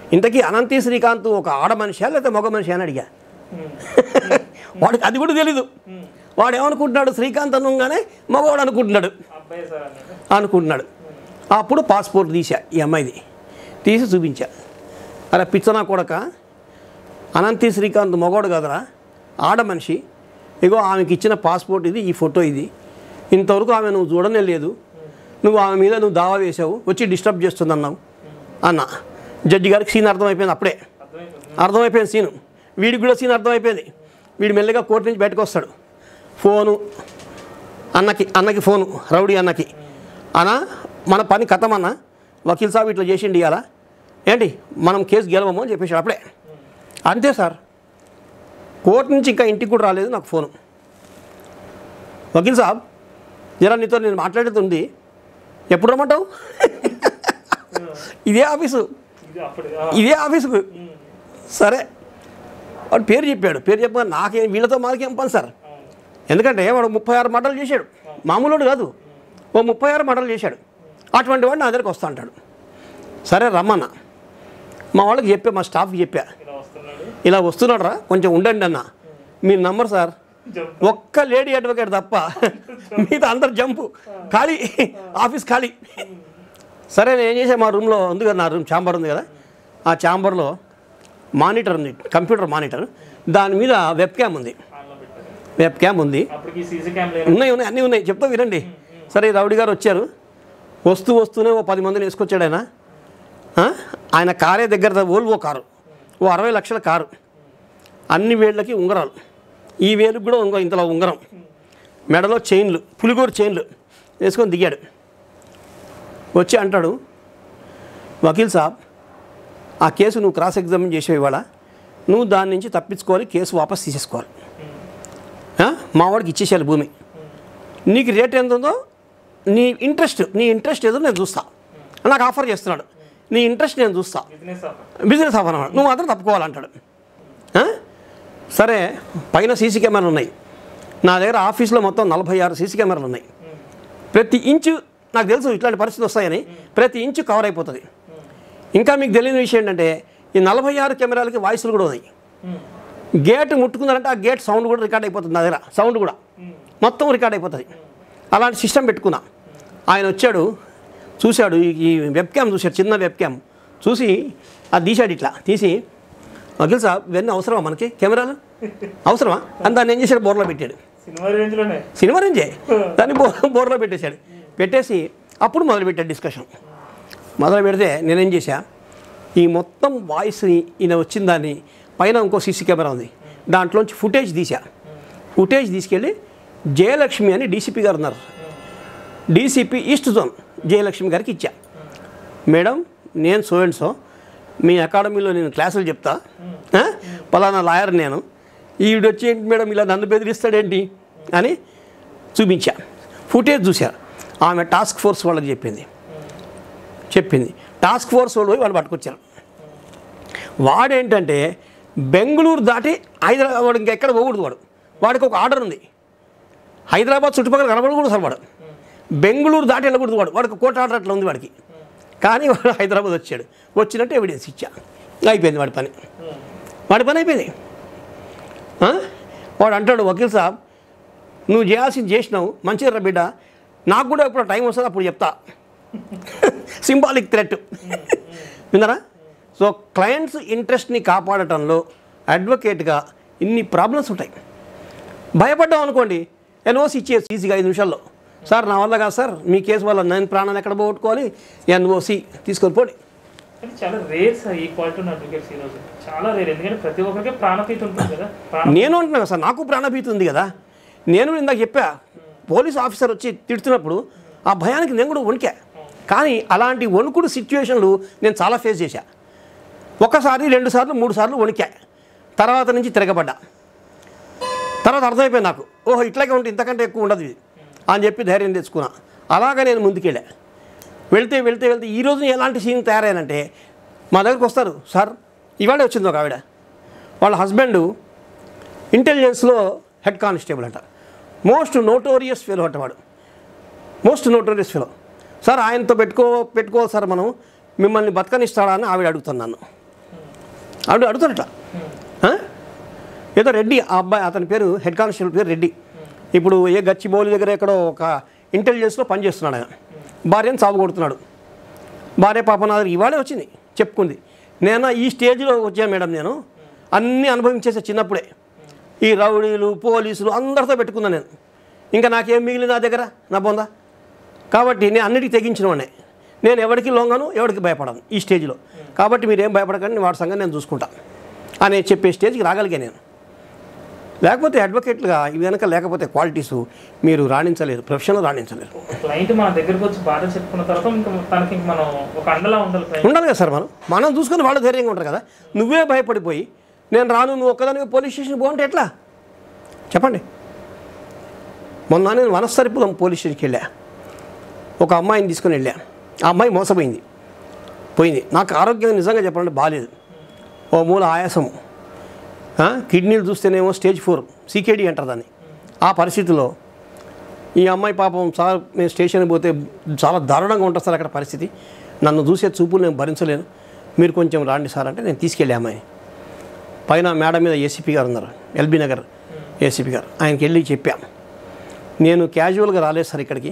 ఇంతకీ అనంతి శ్రీకాంత్ ఒక ఆడ మనిషా లేకపోతే మగ మనిషి అని అడిగా వాడికి అది కూడా తెలీదు వాడు ఏమనుకుంటున్నాడు శ్రీకాంత్ అనగానే మగవాడు అనుకుంటున్నాడు అబ్బాయి సార్ అన్నాడు అనుకుంటున్నాడు అప్పుడు పాస్పోర్ట్ తీసా ఈ అమ్మాయిది తీసి చూపించా అరే పిచ్చనా కొడక అనంతి శ్రీకాంత్ మగవాడు కదరా ఆడ మనిషి ఇగో ఆమెకి ఇచ్చిన పాస్పోర్ట్ ఇది ఈ ఫోటో ఇది ఇంతవరకు ఆమె నువ్వు చూడనే లేదు నువ్వు ఆమె మీద నువ్వు దావా వేసావు వచ్చి డిస్టర్బ్ చేస్తుందన్నావు అన్న జడ్జి గారికి సీన్ అర్థమైపోయింది అప్పుడే అర్థమైపోతుంది అర్థమైపోయింది సీను వీడికి కూడా సీన్ అర్థమైపోయింది వీడు మెల్లగా కోర్టు నుంచి బయటకు వస్తాడు ఫోను అన్నకి అన్నకి ఫోను రౌడీ అన్నకి అన్న మన పని కథమన్న వకీల్ సాబ్ ఇట్లా చేసిండి ఇవాళ ఏంటి మనం కేసు గెలవము అని చెప్పేసి అప్పుడే అంతే సార్ కోర్టు నుంచి ఇంకా ఇంటికి కూడా రాలేదు నాకు ఫోను వకీల్ సాబ్ జరా నీతో నేను మాట్లాడేది ఉంది ఎప్పుడు రమ్మంటావు ఇదే ఆఫీసు ఇది అప్పుడు ఇదే ఆఫీసుకు సరే వాడు పేరు చెప్పాడు పేరు చెప్పగా నాకేం వీళ్ళతో మాకేం పని సార్ ఎందుకంటే వాడు ముప్పై ఆరు మటలు చేశాడు మామూలుడు కాదు ఓ ముప్పై ఆరు మటలు చేశాడు అటువంటి వాడు నా దగ్గరికి వస్తా అంటాడు సరే రమ్మన్న మా వాళ్ళకి చెప్పా మా స్టాఫ్కి చెప్పా ఇలా వస్తున్నాడు ఇలా వస్తున్నాడు రా కొంచెం ఉండండి అన్న మీ నంబర్ సార్ జంప్ ఒక్క లేడీ అడ్వకేట్ తప్ప మిగతా అందరు జంపు ఖాళీ ఆఫీస్ ఖాళీ సరే నేను ఏం చేసా మా రూమ్లో ఉంది కదా నా రూమ్ ఛాంబర్ ఉంది కదా ఆ ఛాంబర్లో మానిటర్ ఉంది కంప్యూటర్ మానిటర్ దాని మీద వెబ్ క్యామ్ ఉంది ఆన్లో పెట్టారు వెబ్ క్యామ్ ఉంది అప్పటికి సీసీ క్యామ్ లేదు ఉన్నాయి ఉన్నాయి అన్నీ ఉన్నాయి చెప్తా వినండి సరే రౌడీ గారు వచ్చారు వస్తూ వస్తూనే ఓ పది మందిని వేసుకొచ్చాడు ఆయన ఆ? ఆయన కారే దగ్గర ఓల్వో కారు ఓ అరవై లక్షల కారు అన్ని వేళ్ళకి ఉంగరాలు ఈ వేలుకి కూడా ఉంగ ఇంతలో ఉంగరం మెడలో చైన్లు పులిగోరు చైన్లు వేసుకొని దిగాడు వచ్చి అంటాడు వకీల్ సాబ్ ఆ కేసు నువ్వు క్రాస్ ఎగ్జామిన్ చేసేవి ఇవాళ నువ్వు దాని నుంచి తప్పించుకోవాలి కేసు వాపస్ తీసేసుకోవాలి ఆ? మా వాడికి ఇచ్చేసేయాలి భూమి నీకు రేట్ ఎంత ఉందో నీ ఇంట్రెస్ట్ నీ ఇంట్రెస్ట్ ఏదో నేను చూస్తా నాకు ఆఫర్ చేస్తున్నాడు నీ ఇంట్రెస్ట్ నేను చూస్తా బిజినెస్ ఆఫర్ బిజినెస్ ఆఫర్ అన్నాడు నువ్వు మాత్రం తప్పుకోవాలంటాడు ఆ? సరే పైన సీసీ కెమెరాలు ఉన్నాయి నా దగ్గర ఆఫీస్లో మొత్తం నలభై ఆరు సీసీ కెమెరాలు ఉన్నాయి ప్రతి ఇంచు నాకు తెలుసు ఇట్లాంటి పరిస్థితి వస్తాయని ప్రతి ఇంచు కవర్ అయిపోతుంది ఇంకా మీకు తెలియని విషయం ఏంటంటే ఈ నలభై ఆరు కెమెరాలకి వాయిస్లు కూడా ఉన్నాయి గేట్ ముట్టుకుందంటే ఆ గేట్ సౌండ్ కూడా రికార్డ్ అయిపోతుంది నా దగ్గర సౌండ్ కూడా మొత్తం రికార్డ్ అయిపోతుంది అలాంటి సిస్టమ్ పెట్టుకున్నా ఆయన వచ్చాడు చూశాడు ఈ- ఈ వెబ్ క్యామ్ చూశాడు చిన్న వెబ్ క్యామ్ చూసి అది తీశాడు ఇట్లా తీసి వకీల్ సాబ్ ఇవన్నీ అవసరమా మనకి కెమెరాలు అవసరమా అని దాన్ని ఏం చేశాడు బోర్లో పెట్టాడు సినిమా రేంజ్లోనే సినిమా నుంచే దాన్ని బో బోర్లో పెట్టేశాడు పెట్టేసి అప్పుడు మొదలుపెట్టాడు డిస్కషన్ మొదలు పెడితే నేనేం చేశా ఈ మొత్తం వాయిస్ ఈయన వచ్చిన దాన్ని పైన ఇంకో సీసీ కెమెరా ఉంది దాంట్లోంచి ఫుటేజ్ తీసా ఫుటేజ్ తీసుకెళ్ళి జయలక్ష్మి అని డీసీపీ గారు ఉన్నారు డీసీపీ ఈస్ట్ జోన్ జయలక్ష్మి గారికి ఇచ్చా మేడం నేను సో అండ్ సో మీ అకాడమీలో నేను క్లాసులు చెప్తా ఆ? పలానా లాయర్ నేను ఈవిడ వచ్చి ఏంటి మేడం ఇలా నన్ను బెదిరిస్తాడేంటి అని చూపించా ఫుటేజ్ చూసా ఆమె టాస్క్ ఫోర్స్ వాళ్ళకి చెప్పింది చెప్పింది టాస్క్ ఫోర్స్ వాళ్ళు పోయి వాళ్ళు పట్టుకొచ్చారు వాడేంటంటే బెంగళూరు దాటి హైదరాబాద్ వాడు ఇంకెక్కడ పోకూడదు వాడు వాడికి ఒక ఆర్డర్ ఉంది హైదరాబాద్ చుట్టుపక్కల కనబడకూడదు సార్ వాడు బెంగళూరు దాటి వెళ్ళకూడదు వాడు వాడికి కోట ఆర్డర్ అట్లా ఉంది వాడికి కానీ వాడు హైదరాబాద్ వచ్చాడు వచ్చినట్టు ఎవిడెన్స్ ఇచ్చా అయిపోయింది వాడి పని వాడి పని అయిపోయింది ఆ? వాడు అంటాడు వకీల్ సాబ్ నువ్వు చేయాల్సింది చేసినావు మంచిగా బిడ్డ నాకు కూడా ఎప్పుడు టైం వస్తుంది అప్పుడు చెప్తా సింబాలిక్ థ్రెట్ విన్నారా సో క్లయింట్స్ ఇంట్రెస్ట్ని కాపాడటంలో అడ్వకేట్గా ఇన్ని ప్రాబ్లమ్స్ ఉంటాయి భయపడ్డాం అనుకోండి ఎన్ఓసి ఇచ్చేసి ఈజీగా ఐదు నిమిషాల్లో సార్ నా వల్ల కాదు సార్ మీ కేసు వల్ల నేను ప్రాణాలు ఎక్కడ పోగొట్టుకోవాలి ఎన్ఓసి తీసుకొని పోండి కానీ చాలా రేర్ సార్ ఈ క్వాలిటీ ఉన్న అడ్వకేట్స్ ఈ రోజు చాలా రేర్ ఎందుకంటే ప్రతి ఒక్కరికి ప్రాణభీతి ఉంటుంది కదా ప్రాణ నేను అంటున్నా కదా సార్ నాకు ప్రాణభీతి ఉంది కదా నేను ఇందాక చెప్పా పోలీస్ ఆఫీసర్ వచ్చి తిడుతున్నప్పుడు ఆ భయానికి నేను కూడా వణికా కానీ అలాంటి వణుకుడు సిచ్యువేషన్లు నేను చాలా ఫేస్ చేశా ఒకసారి రెండు సార్లు మూడు సార్లు వణికా తర్వాత నుంచి తిరగబడ్డా తర్వాత అర్థమైపోయింది నాకు ఓహో ఇట్లాగే ఉంటే ఇంతకంటే ఎక్కువ ఉండదు ఇది అని చెప్పి ధైర్యం తెచ్చుకున్నా అలాగా నేను ముందుకెళ్ళా వెళ్తే వెళ్తే వెళ్తే ఈ రోజు ఎలాంటి సీన్ తయారైనంటే మా దగ్గరకు వస్తారు సార్ ఇవాళే వచ్చింది ఒక ఆవిడ వాళ్ళ హస్బెండ్ ఇంటెలిజెన్స్లో హెడ్ కానిస్టేబుల్ అంట మోస్ట్ నోటోరియస్ ఫెలో అంట వాడు మోస్ట్ నోటోరియస్ ఫెలో సార్ ఆయనతో పెట్టుకో పెట్టుకోవాలి సార్ మనం మిమ్మల్ని బతకనిస్తాడా అని ఆవిడ అడుగుతున్నాను ఆవిడ అడుగుతాడట ఆ? ఏదో రెడ్డి ఆ అబ్బాయి అతని పేరు హెడ్ కానిస్టేబుల్ పేరు రెడ్డి ఇప్పుడు ఏ గచ్చిబౌలి దగ్గర ఎక్కడో ఒక ఇంటెలిజెన్స్లో పనిచేస్తున్నాడు ఆయన భార్యను సాగు కొడుతున్నాడు భార్య పాప నా దగ్గర ఇవాళే వచ్చింది చెప్పుకుంది నేను ఈ స్టేజ్లో వచ్చాను మేడం నేను అన్నీ అనుభవించేసా చిన్నప్పుడే ఈ రౌడీలు పోలీసులు అందరితో పెట్టుకున్నాను నేను ఇంకా నాకేం మిగిలింది నా దగ్గర నా బొంద కాబట్టి నేను అన్నిటికీ తెగించిన వాడినే నేను ఎవరికి లొంగను ఎవరికి భయపడను ఈ స్టేజ్లో కాబట్టి మీరేం భయపడకండి వాడి సంగతి నేను చూసుకుంటా అని చెప్పే స్టేజ్కి రాగలిగా నేను లేకపోతే అడ్వకేట్లుగా ఇవి వెనక లేకపోతే క్వాలిటీస్ మీరు రాణించలేరు ప్రొఫెషన్లో రాణించలేరు క్లయింట్ మన దగ్గరకు వచ్చి బాధ చెప్పుకున్న తర్వాత ఇంకా తనకి ఇంక మనం ఒక అండలా ఉండాలి క్లయింట్ ఉండాలి కదా సార్ మనం మనం చూసుకొని వాళ్ళు ధైర్యంగా ఉంటారు కదా నువ్వే భయపడిపోయి నేను రాను నువ్వు ఒక్కదానివి పోలీస్ స్టేషన్ పోంటే ఎట్లా చెప్పండి మొన్న నేను వనస్థరిపురం పోలీస్ స్టేషన్కి వెళ్ళా ఒక అమ్మాయిని తీసుకొని వెళ్ళా ఆ అమ్మాయి మోసపోయింది పోయింది నాకు ఆరోగ్యం నిజంగా చెప్పాలంటే బాగాలేదు ఓ మూల ఆయాసం ఆ, కిడ్నీలు చూస్తేనేమో స్టేజ్ ఫోర్ సీకేడీ అంటారు దాన్ని ఆ పరిస్థితిలో ఈ అమ్మాయి పాపం సార్ నేను స్టేషన్కి పోతే చాలా దారుణంగా ఉంటుంది సార్ అక్కడ పరిస్థితి నన్ను చూసే చూపులు నేను భరించలేను మీరు కొంచెం రాండి సార్ అంటే నేను తీసుకెళ్ళి అమ్మాయిని పైన మేడం మీద ఏసీపీ గారు ఉన్నారు ఎల్బీ నగర్ ఏసీపీ గారు ఆయనకి వెళ్ళి చెప్పాం నేను క్యాజువల్గా రాలేదు సార్ ఇక్కడికి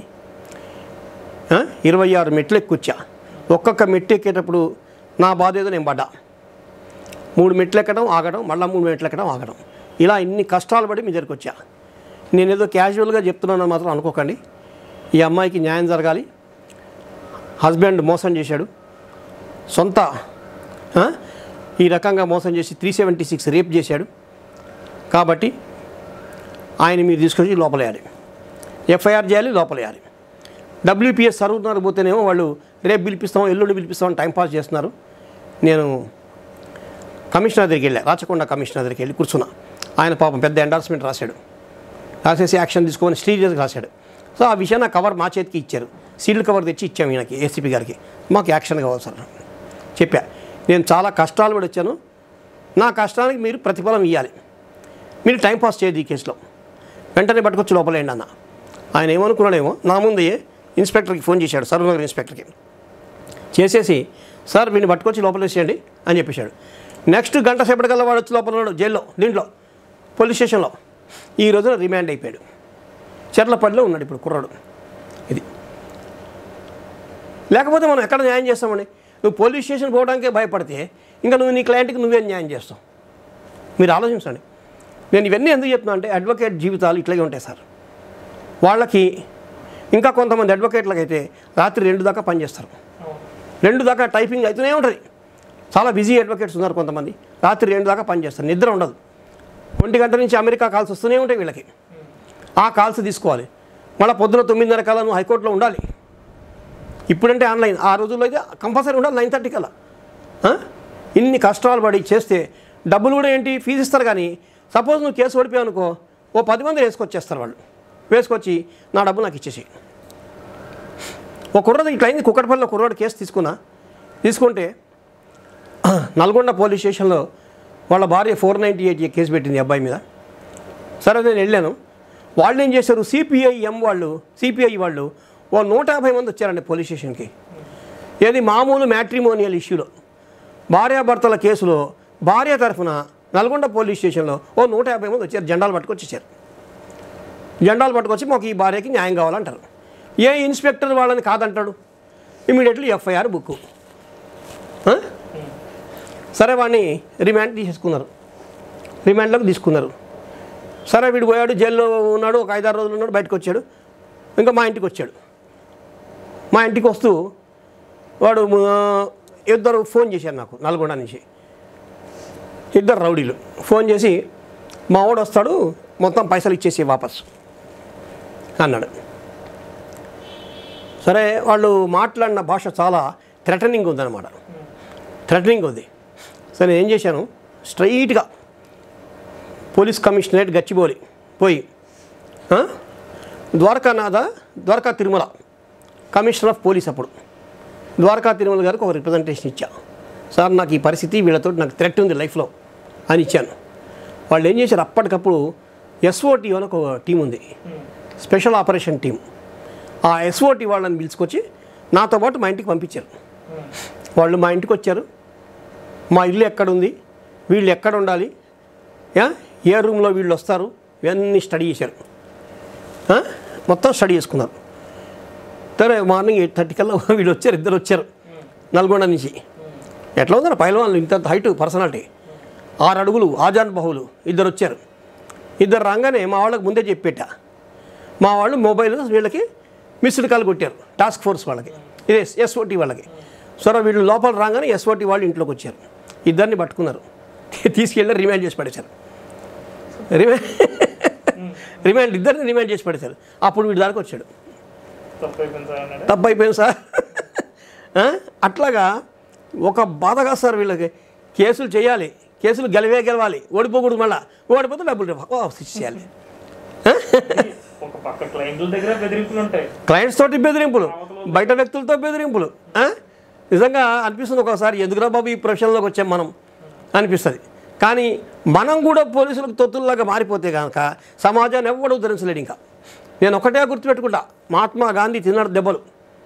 ఆ, ఇరవై ఆరు మెట్లు ఎక్కువచ్చా ఒక్కొక్క మెట్టు ఎక్కేటప్పుడు నా బాధ ఏదో నేను పడ్డా మూడు మెట్లు ఎక్కడం ఆగడం మళ్ళీ మూడు మెట్లు ఎక్కడం ఆగడం ఇలా ఇన్ని కష్టాలు పడి మీ దగ్గరికి వచ్చా నేనేదో క్యాజువల్గా చెప్తున్నానని మాత్రం అనుకోకండి ఈ అమ్మాయికి న్యాయం జరగాలి హస్బెండ్ మోసం చేశాడు సొంత ఆ, ఈ రకంగా మోసం చేసి త్రీ సెవెంటీ సిక్స్ రేప్ చేశాడు కాబట్టి ఆయన మీరు తీసుకొచ్చి లోపలేయాలి ఎఫ్ఐఆర్ చేయాలి లోపలేయాలి డబ్ల్యూపీఎస్ సర్వుతున్నారు పోతేనేమో వాళ్ళు రేపు పిలిపిస్తాం ఎల్లుండి పిలిపిస్తాం టైం పాస్ చేస్తున్నారు నేను కమిషనర్ దగ్గరికి వెళ్ళా రాచకొండ కమిషనర్ దగ్గరికి వెళ్ళి కూర్చున్నా ఆయన పాపం పెద్ద ఎండార్స్మెంట్ రాశాడు రాసేసి యాక్షన్ తీసుకొని సీరియస్గా రాశాడు సో ఆ విషయం నా కవర్ మా చేతికి ఇచ్చారు సీల్డ్ కవర్ తెచ్చి ఇచ్చాము ఈయనకి ఏసీపీ గారికి మాకు యాక్షన్ కావాలి సార్ చెప్పా నేను చాలా కష్టాలు పడి వచ్చాను నా కష్టానికి మీరు ప్రతిఫలం ఇవ్వాలి మీరు టైం పాస్ చేయదు ఈ కేసులో వెంటనే పట్టుకొచ్చి లోపలేండి అన్న ఆయన ఏమనుకున్నాడేమో నా ముందే ఇన్స్పెక్టర్కి ఫోన్ చేశాడు సర్వనగర్ ఇన్స్పెక్టర్కి చేసేసి సార్ వీడిని పట్టుకొచ్చి లోపలేసేయండి అని చెప్పేశాడు నెక్స్ట్ గంట సేపటికల్లా వాడు వచ్చి లోపల ఉన్నాడు జైల్లో దీంట్లో పోలీస్ స్టేషన్లో ఈ రోజున రిమాండ్ అయిపోయాడు చెర్లపల్లిలో ఉన్నాడు ఇప్పుడు కుర్రాడు ఇది లేకపోతే మనం ఎక్కడ న్యాయం చేస్తామని నువ్వు పోలీస్ స్టేషన్ పోవడానికే భయపడితే ఇంకా నువ్వు నీ క్లయింట్కి నువ్వే న్యాయం చేస్తావు మీరు ఆలోచించండి నేను ఇవన్నీ ఎందుకు చెప్తున్నా అంటే అడ్వకేట్ జీవితాలు ఇట్లాగే ఉంటాయి సార్ వాళ్ళకి ఇంకా కొంతమంది అడ్వకేట్లకు అయితే రాత్రి రెండు దాకా పనిచేస్తారు అవును. రెండు దాకా టైపింగ్ అవుతూనే ఉంటుంది చాలా బిజీ అడ్వకేట్స్ ఉన్నారు కొంతమంది రాత్రి రెండు దాకా పనిచేస్తారు నిద్ర ఉండదు ఒంటి గంట నుంచి అమెరికా కాల్స్ వస్తూనే ఉంటాయి వీళ్ళకి ఆ కాల్స్ తీసుకోవాలి మళ్ళీ పొద్దున తొమ్మిదిన్నర కల్లా నువ్వు హైకోర్టులో ఉండాలి ఇప్పుడంటే ఆన్లైన్ ఆ రోజుల్లో అయితే కంపల్సరీ ఉండాలి నైన్ థర్టీ కల్లా ఆ? ఇన్ని కష్టాలు పడి చేస్తే డబ్బులు కూడా ఏంటి ఫీజు ఇస్తారు కానీ సపోజ్ నువ్వు కేసు ఓడిపోయావు అనుకో ఓ పది మంది వేసుకొచ్చేస్తారు వాళ్ళు వేసుకొచ్చి నా డబ్బు నాకు ఇచ్చేసి ఒక కుర్రది ఇట్లా అయింది కుక్కడపల్లిలో కుర్రాడు కేసు తీసుకున్నా తీసుకుంటే నల్గొండ పోలీస్ స్టేషన్లో వాళ్ళ భార్య ఫోర్ నైంటీ ఎయిట్ కేసు పెట్టింది ఈ అబ్బాయి మీద సరే నేను వెళ్ళాను వాళ్ళు ఏం చేశారు సిపిఐ ఎం వాళ్ళు సిపిఐ వాళ్ళు ఓ నూట యాభై మంది వచ్చారండి పోలీస్ స్టేషన్కి ఏది మామూలు మ్యాట్రిమోనియల్ ఇష్యూలో భార్యాభర్తల కేసులో భార్య తరఫున నల్గొండ పోలీస్ స్టేషన్లో ఓ నూట యాభై మంది వచ్చారు జెండాలు పట్టుకొచ్చి వచ్చారు జెండాలు పట్టుకొచ్చి మాకు ఈ భార్యకి న్యాయం కావాలంటారు ఏ ఇన్స్పెక్టర్ వాళ్ళని కాదంటాడు ఇమీడియట్లీ ఎఫ్ఐఆర్ బుక్ సరే వాడిని రిమాండ్ తీసేసుకున్నారు రిమాండ్లోకి తీసుకున్నారు సరే వీడు పోయాడు జైల్లో ఉన్నాడు ఒక ఐదారు రోజులు ఉన్నాడు బయటకు వచ్చాడు ఇంకా మా ఇంటికి వచ్చాడు మా ఇంటికి వస్తూ వాడు ఆ, ఇద్దరు ఫోన్ చేశారు నాకు నల్గొండ నుంచి ఇద్దరు రౌడీలు ఫోన్ చేసి మా వాడు వస్తాడు మొత్తం పైసలు ఇచ్చేసి వాపస్ అన్నాడు సరే వాళ్ళు మాట్లాడిన భాష చాలా థ్రెటనింగ్ ఉందన్నమాట థ్రెటనింగ్ ఉంది సరే నేను ఏం చేశాను స్ట్రైట్గా పోలీస్ కమిషనరేట్ గచ్చిబౌలి పోయి ఆ? Dwarakanatha Dwaraka Tirumala commissioner of police అప్పుడు ద్వారకా తిరుమల గారికి ఒక రిప్రజెంటేషన్ ఇచ్చా సార్ నాకు ఈ పరిస్థితి వీళ్ళతో నాకు థ్రెట్ ఉంది లైఫ్లో అని ఇచ్చాను వాళ్ళు ఏం చేశారు అప్పటికప్పుడు ఎస్ఓటి అని ఒక టీం ఉంది స్పెషల్ ఆపరేషన్ టీం ఆ ఎస్ఓటి వాళ్ళని పిలుచుకొచ్చి నాతో పాటు మా ఇంటికి పంపించారు వాళ్ళు మా ఇంటికి వచ్చారు మా ఇల్లు ఎక్కడుంది వీళ్ళు ఎక్కడ ఉండాలి యా ఏ రూమ్లో వీళ్ళు వస్తారు ఇవన్నీ స్టడీ చేశారు ఆ? మొత్తం స్టడీ చేసుకున్నారు సరే మార్నింగ్ ఎయిట్ థర్టీ కల్లా వీళ్ళు వచ్చారు ఇద్దరు వచ్చారు నల్గొండ నుంచి ఎట్లా ఉందన్న పైలవాళ్ళు ఇంత హైట్ పర్సనాలిటీ ఆరు అడుగులు ఆజాన్ బహులు ఇద్దరు వచ్చారు ఇద్దరు రాగానే మా వాళ్ళకి ముందే చెప్పేట మా వాళ్ళు మొబైల్ వీళ్ళకి మిస్డ్ కాల్ కొట్టారు టాస్క్ ఫోర్స్ వాళ్ళకి ఇదే ఎస్ఓటి వాళ్ళకి సరే వీళ్ళు లోపల రాగానే ఎస్ఓటి వాళ్ళు ఇంట్లోకి వచ్చారు ఇద్దరిని పట్టుకున్నారు తీసుకెళ్ళి రిమాండ్ చేసి పడేశారు రిమాండ్ రిమాండ్ ఇద్దరిని రిమాండ్ చేసి పడేశారు అప్పుడు వీడి దానికి వచ్చాడు తప్పు అయిపోయింది సార్ అన్నాడు తప్పు అయిపోయింది సార్ ఆ? అట్లాగా ఒక బాధగా సార్ వీళ్ళకి కేసులు చేయాలి కేసులు గెలవే గెలవాలి ఓడిపోకూడదు మళ్ళా ఓడిపోతే డబ్బులు రేపు వాపస్ చేయాలి ఒక పక్క క్లయింట్ల దగ్గర బెదిరింపులు ఉంటాయి క్లయింట్స్ తోటి బెదిరింపులు బయట వ్యక్తులతో బెదిరింపులు ఆ? నిజంగా అనిపిస్తుంది ఒకసారి ఎందుకురా బాబు ఈ ప్రొఫెషన్లోకి వచ్చాం మనం అనిపిస్తుంది కానీ మనం కూడా పోలీసులకు తొత్తుల్లాగా మారిపోతే కనుక సమాజాన్ని ఎవడు ఉద్ధరించలేడు ఇంకా నేను ఒకటే గుర్తుపెట్టుకుంటా మహాత్మా గాంధీ తిన్నాడు దెబ్బలు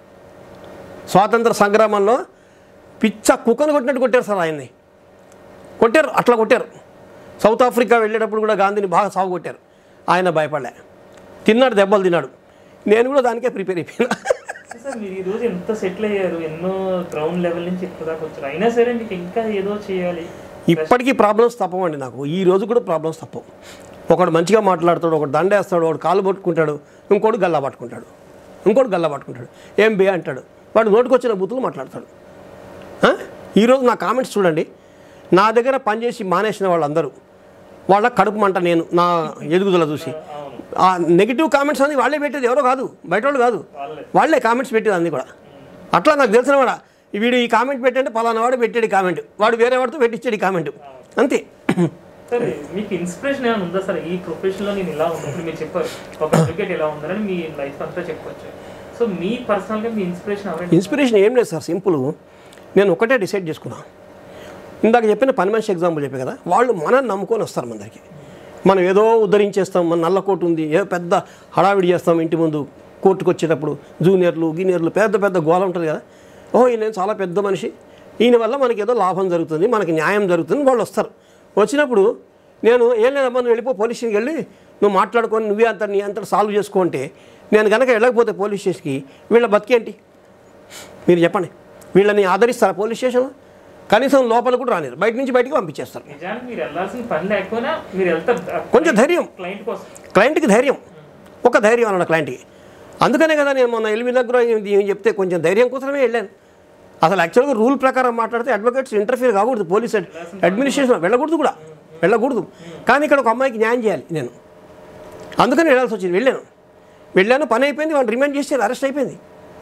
స్వాతంత్ర సంగ్రామంలో పిచ్చ కుక్కను కొట్టినట్టు కొట్టారు సార్ ఆయన్ని కొట్టారు అట్లా కొట్టారు సౌత్ ఆఫ్రికా వెళ్ళేటప్పుడు కూడా గాంధీని బాగా సాగు కొట్టారు ఆయన భయపడలే తిన్నాడు దెబ్బలు తిన్నాడు నేను కూడా దానికే ప్రిపేర్ అయిపోయినా సార్ మీరు ఈ రోజు ఎంత సెటిల్ అయ్యారు ఎన్నో గ్రౌండ్ లెవెల్ నుంచి ఇక్కడ దాకా వచ్చారు అయినా సరే మీకు ఇంకా ఏదో చేయాలి ఇప్పటికీ ప్రాబ్లమ్స్ తప్పవండి నాకు ఈ రోజు కూడా ప్రాబ్లమ్స్ తప్పవు ఒకడు మంచిగా మాట్లాడతాడు ఒకడు దండేస్తాడు ఒకడు కాలు పట్టుకుంటాడు ఇంకోటి గల్లా పట్టుకుంటాడు ఇంకోటి గల్లా పట్టుకుంటాడు ఏం బే అంటాడు వాడు నోటికొచ్చిన బూతులు మాట్లాడతాడు ఆ? ఈరోజు నా కామెంట్స్ చూడండి నా దగ్గర పనిచేసి మానేసిన వాళ్ళందరూ వాళ్ళ కడుపు మంట నేను నా ఎదుగుదల చూసి అవును ఆ నెగిటివ్ కామెంట్స్ అన్ని వాళ్ళే పెట్టేది ఎవరో కాదు బయట వాళ్ళు కాదు వాళ్ళే వాళ్ళే కామెంట్స్ పెట్టేది అన్ని కూడా అట్లా నాకు తెలిసిన వాడ వీడు ఈ కామెంట్ పెట్టంటే పలానా వాడు పెట్టాడు ఈ కామెంట్ వాడు వేరే వాడితో పెట్టించాడు ఈ కామెంట్ అంతే సరే మీకు ఇన్స్పిరేషన్ ఏమైనా ఉందా సార్ ఈ ప్రొఫెషన్ లో నేను ఇలా ఉన్నప్పుడు మీరు చెప్పారు ఒక అడ్వకేట్ ఇలా ఉందని మీ లైఫ్ అంతా చెప్పొచ్చు సో మీ పర్సనల్ గా మీ ఇన్స్పిరేషన్ ఎవరైనా ఇన్స్పిరేషన్ ఏం లేదు సార్ సింపుల్ నేను ఒకటే డిసైడ్ చేసుకున్నా ఇందాక చెప్పిన పని మనిషి ఎగ్జాంపుల్ చెప్పే కదా వాళ్ళు మనల్ని నమ్ముకొని వస్తారు మన దగ్గరికి మనం ఏదో ఉద్ధరించేస్తాం మన నల్ల కోటు ఉంది ఏదో పెద్ద హడావిడి చేస్తాం ఇంటి ముందు కోర్టుకు వచ్చేటప్పుడు జూనియర్లు గీనియర్లు పెద్ద పెద్ద గోల ఉంటుంది కదా ఓ ఈయన చాలా పెద్ద మనిషి ఈయన వల్ల మనకి ఏదో లాభం జరుగుతుంది మనకి న్యాయం జరుగుతుంది వాళ్ళు వస్తారు వచ్చినప్పుడు నేను ఏం లేదమ్మా నువ్వు వెళ్ళిపో పోలీస్ స్టేషన్కి వెళ్ళి నువ్వు మాట్లాడుకొని నువ్వే అంత నీ అంతా సాల్వ్ చేసుకో అంటే నేను కనుక వెళ్ళకపోతే పోలీస్ స్టేషన్కి వీళ్ళ బతికేంటి మీరు చెప్పండి వీళ్ళని ఆదరిస్తారా పోలీస్ స్టేషన్లో కనీసం లోపల కూడా రానిరు బయట నుంచి బయటికి పంపించేస్తారు నిజానికి మీరు వెళ్ళాల్సిన పని లేకపోయినా మీరు వెళ్తారు కొంచెం ధైర్యం క్లయింట్ కోసం క్లయింట్కి ధైర్యం ఒక ధైర్యం అన్నాడు క్లయింట్కి అందుకనే కదా నేను మొన్న ఎల్వి దగ్గర ఏం చెప్తే కొంచెం ధైర్యం కోసమే వెళ్ళాను అసలు యాక్చువల్గా రూల్ ప్రకారం మాట్లాడితే అడ్వకేట్స్ ఇంటర్ఫియర్ కాకూడదు పోలీస్ అడ్మినిస్ట్రేషన్ వెళ్ళకూడదు కూడా వెళ్ళకూడదు కానీ ఇక్కడ ఒక అమ్మాయికి న్యాయం చేయాలి నేను అందుకని వెళ్ళాల్సి వచ్చింది వెళ్ళాను వెళ్ళాను పని అయిపోయింది వాళ్ళు రిమైండ్ చేశారు అరెస్ట్ అయిపోయింది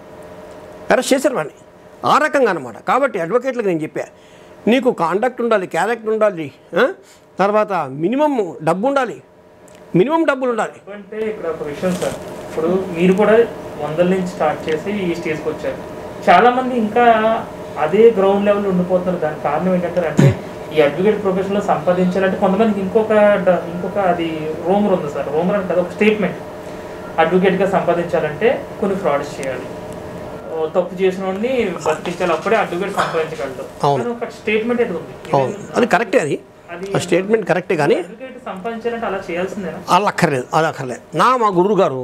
అరెస్ట్ చేశారు వాడిని ఆ రకంగా అనమాట కాబట్టి అడ్వకేట్లకు నేను చెప్పా నీకు కాండక్ట్ ఉండాలి క్యారెక్టర్ ఉండాలి ఆ? తర్వాత మినిమం డబ్బు ఉండాలి మినిమం డబ్బులు ఉండాలి అంటే ఇక్కడ ఒక విషయం సార్ ఇప్పుడు మీరు కూడా వందల నుంచి స్టార్ట్ చేసి ఈ స్టేజ్కి వచ్చారు చాలా మంది ఇంకా అదే గ్రౌండ్ లెవెల్ ఉండిపోతున్నారు దానికి కారణం ఏంటంటే అంటే ఈ అడ్వకేట్ ప్రొఫెషన్ లో సంపాదించాలంటే కొంతమందికి ఇంకొక డ- ఇంకొక అది రోమర్ ఉంది సార్ రోమర్ అంటే ఒక స్టేట్మెంట్ అడ్వకేట్ గా సంపాదించాలంటే కొన్ని ఫ్రాడ్స్ చేయాలి ఓ తప్పు చేసిన వాడిని బతికించాలి అప్పుడే అడ్వకేట్ సంపాదించగలడు అవును. కానీ ఒక స్టేట్మెంట్ అయితే ఉంది అవును అది కరెక్టే అది అది ఆ స్టేట్మెంట్ కరెక్టే కానీ అడ్వకేట్ సంపాదించాలంటే అలా చేయాల్సిందేనా అలా అక్కర్లేదు అది అక్కర్లేదు నా మా గురువు గారు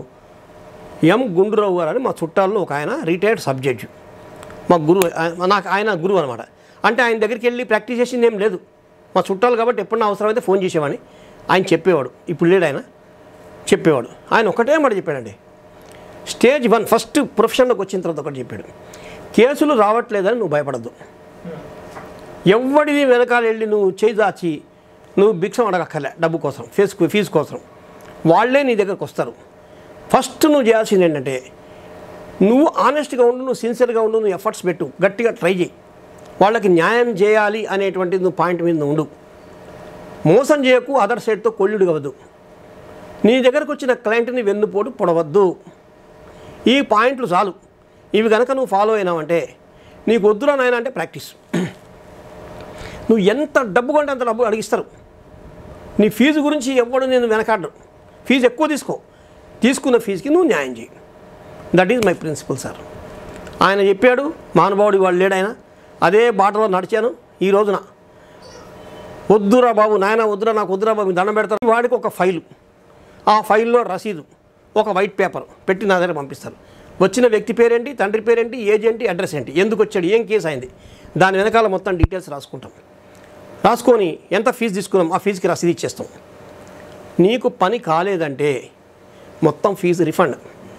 ఎం గుండురావు గారు అని మా చుట్టాల్లో ఒక ఆయన రిటైర్డ్ సబ్జెక్ట్ మా గురువు ఆయన- నాకు ఆయన గురువు అనమాట అంటే ఆయన దగ్గరికి వెళ్ళి ప్రాక్టీస్ చేసింది ఏం లేదు మా చుట్టాలు కాబట్టి ఎప్పుడన్నా అవసరమైతే ఫోన్ చేసేవాడిని ఆయన చెప్పేవాడు ఇప్పుడు లేడు ఆయన చెప్పేవాడు ఆయన ఒకటే మాట చెప్పాడండి స్టేజ్ వన్ ఫస్ట్ ప్రొఫెషన్లోకి వచ్చిన తర్వాత ఒకటి చెప్పాడు కేసులు రావట్లేదని నువ్వు భయపడద్దు ఎవడిది వెనకాల వెళ్ళి నువ్వు చేయి దాచి నువ్వు భిక్షం అడగక్కర్లే డబ్బు కోసం ఫీజు ఫీజు కోసం వాళ్ళే నీ దగ్గరకు వస్తారు ఫస్ట్ నువ్వు చేయాల్సింది ఏంటంటే నువ్వు ఆనెస్ట్గా ఉండు నువ్వు సిన్సియర్గా ఉండు నువ్వు ఎఫర్ట్స్ పెట్టు గట్టిగా ట్రై చేయి వాళ్ళకి న్యాయం చేయాలి అనేటువంటిది నువ్వు పాయింట్ మీద నువ్వు ఉండు మోసం చేయకు అదర్ సైడ్తో కొల్లుడు కవద్దు నీ దగ్గరకు వచ్చిన క్లయింట్ని వెన్నుపోటు పొడవద్దు ఈ పాయింట్లు చాలు ఇవి కనుక నువ్వు ఫాలో అయినావంటే నీకు వద్దురా నాయన అంటే ప్రాక్టీస్ నువ్వు ఎంత డబ్బు కొంటే అంత డబ్బు అడిగిస్తారు నీ ఫీజు గురించి ఎవ్వడు నేను వెనకాడరు ఫీజు ఎక్కువ తీసుకో తీసుకున్న ఫీజుకి నువ్వు న్యాయం చేయి that is my principal sir ఆయన చెప్పాడు మహానుభావుడు వాళ్ళు లేడు ఆయన అదే బాటలో నడిచాను ఈ రోజున వద్దురా బాబు నాయన వద్దురా నాకు వద్దురా బాబు దండం పెడతారు వాడికి ఒక ఫైలు ఆ ఫైల్లో రసీదు ఒక వైట్ పేపర్ పెట్టి నా దగ్గర పంపిస్తారు వచ్చిన వ్యక్తి పేరేంటి తండ్రి పేరేంటి ఏజ్ ఏంటి అడ్రస్ ఏంటి ఎందుకు వచ్చాడు ఏం కేసు అయింది దాని వెనకాల మొత్తం డీటెయిల్స్ రాసుకుంటాం రాసుకొని ఎంత ఫీజు తీసుకున్నాం ఆ ఫీజుకి రసీదు ఇచ్చేస్తాం నీకు పని కాలేదంటే మొత్తం ఫీజు రిఫండ్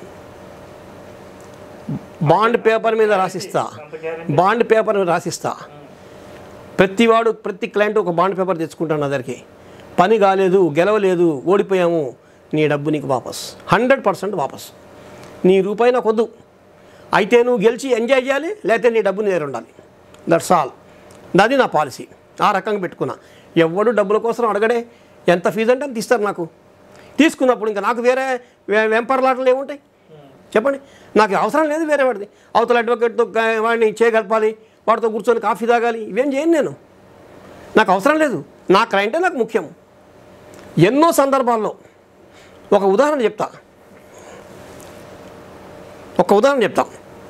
బాండ్ పేపర్ మీద రాసిస్తా అంత గ్యారెంటీ బాండ్ పేపర్ మీద రాసిస్తా ప్రతి వాడు ప్రతి క్లయింట్ ఒక బాండ్ పేపర్ తెచ్చుకుంటాను నా దగ్గరికి పని కాలేదు గెలవలేదు ఓడిపోయాము నీ డబ్బు నీకు వాపస్ హండ్రెడ్ పర్సెంట్ వాపస్ నీ రూపాయి నాకు వద్దు అయితే నువ్వు గెలిచి ఎంజాయ్ చేయాలి లేకపోతే నీ డబ్బు నీ దగ్గర ఉండాలి దట్స్ ఆల్ అది నా పాలసీ ఆ రకంగా పెట్టుకున్నా ఎవడు డబ్బుల కోసం అడగడే ఎంత ఫీజు అంటే అంత ఇస్తారు నాకు తీసుకున్నప్పుడు ఇంకా నాకు వేరే వే- వెంపర్లాటలు ఏముంటాయి చెప్పండి నాకు అవసరం లేదు వేరే వాడిది అవతల అడ్వకేట్తో గా- వాడిని చేయగలపాలి వాడితో కూర్చొని కాఫీ తాగాలి ఇవేం చేయను నేను నాకు అవసరం లేదు నా క్లయింటే నాకు ముఖ్యం ఎన్నో సందర్భాల్లో ఒక ఉదాహరణ చెప్తా ఒక ఉదాహరణ చెప్తా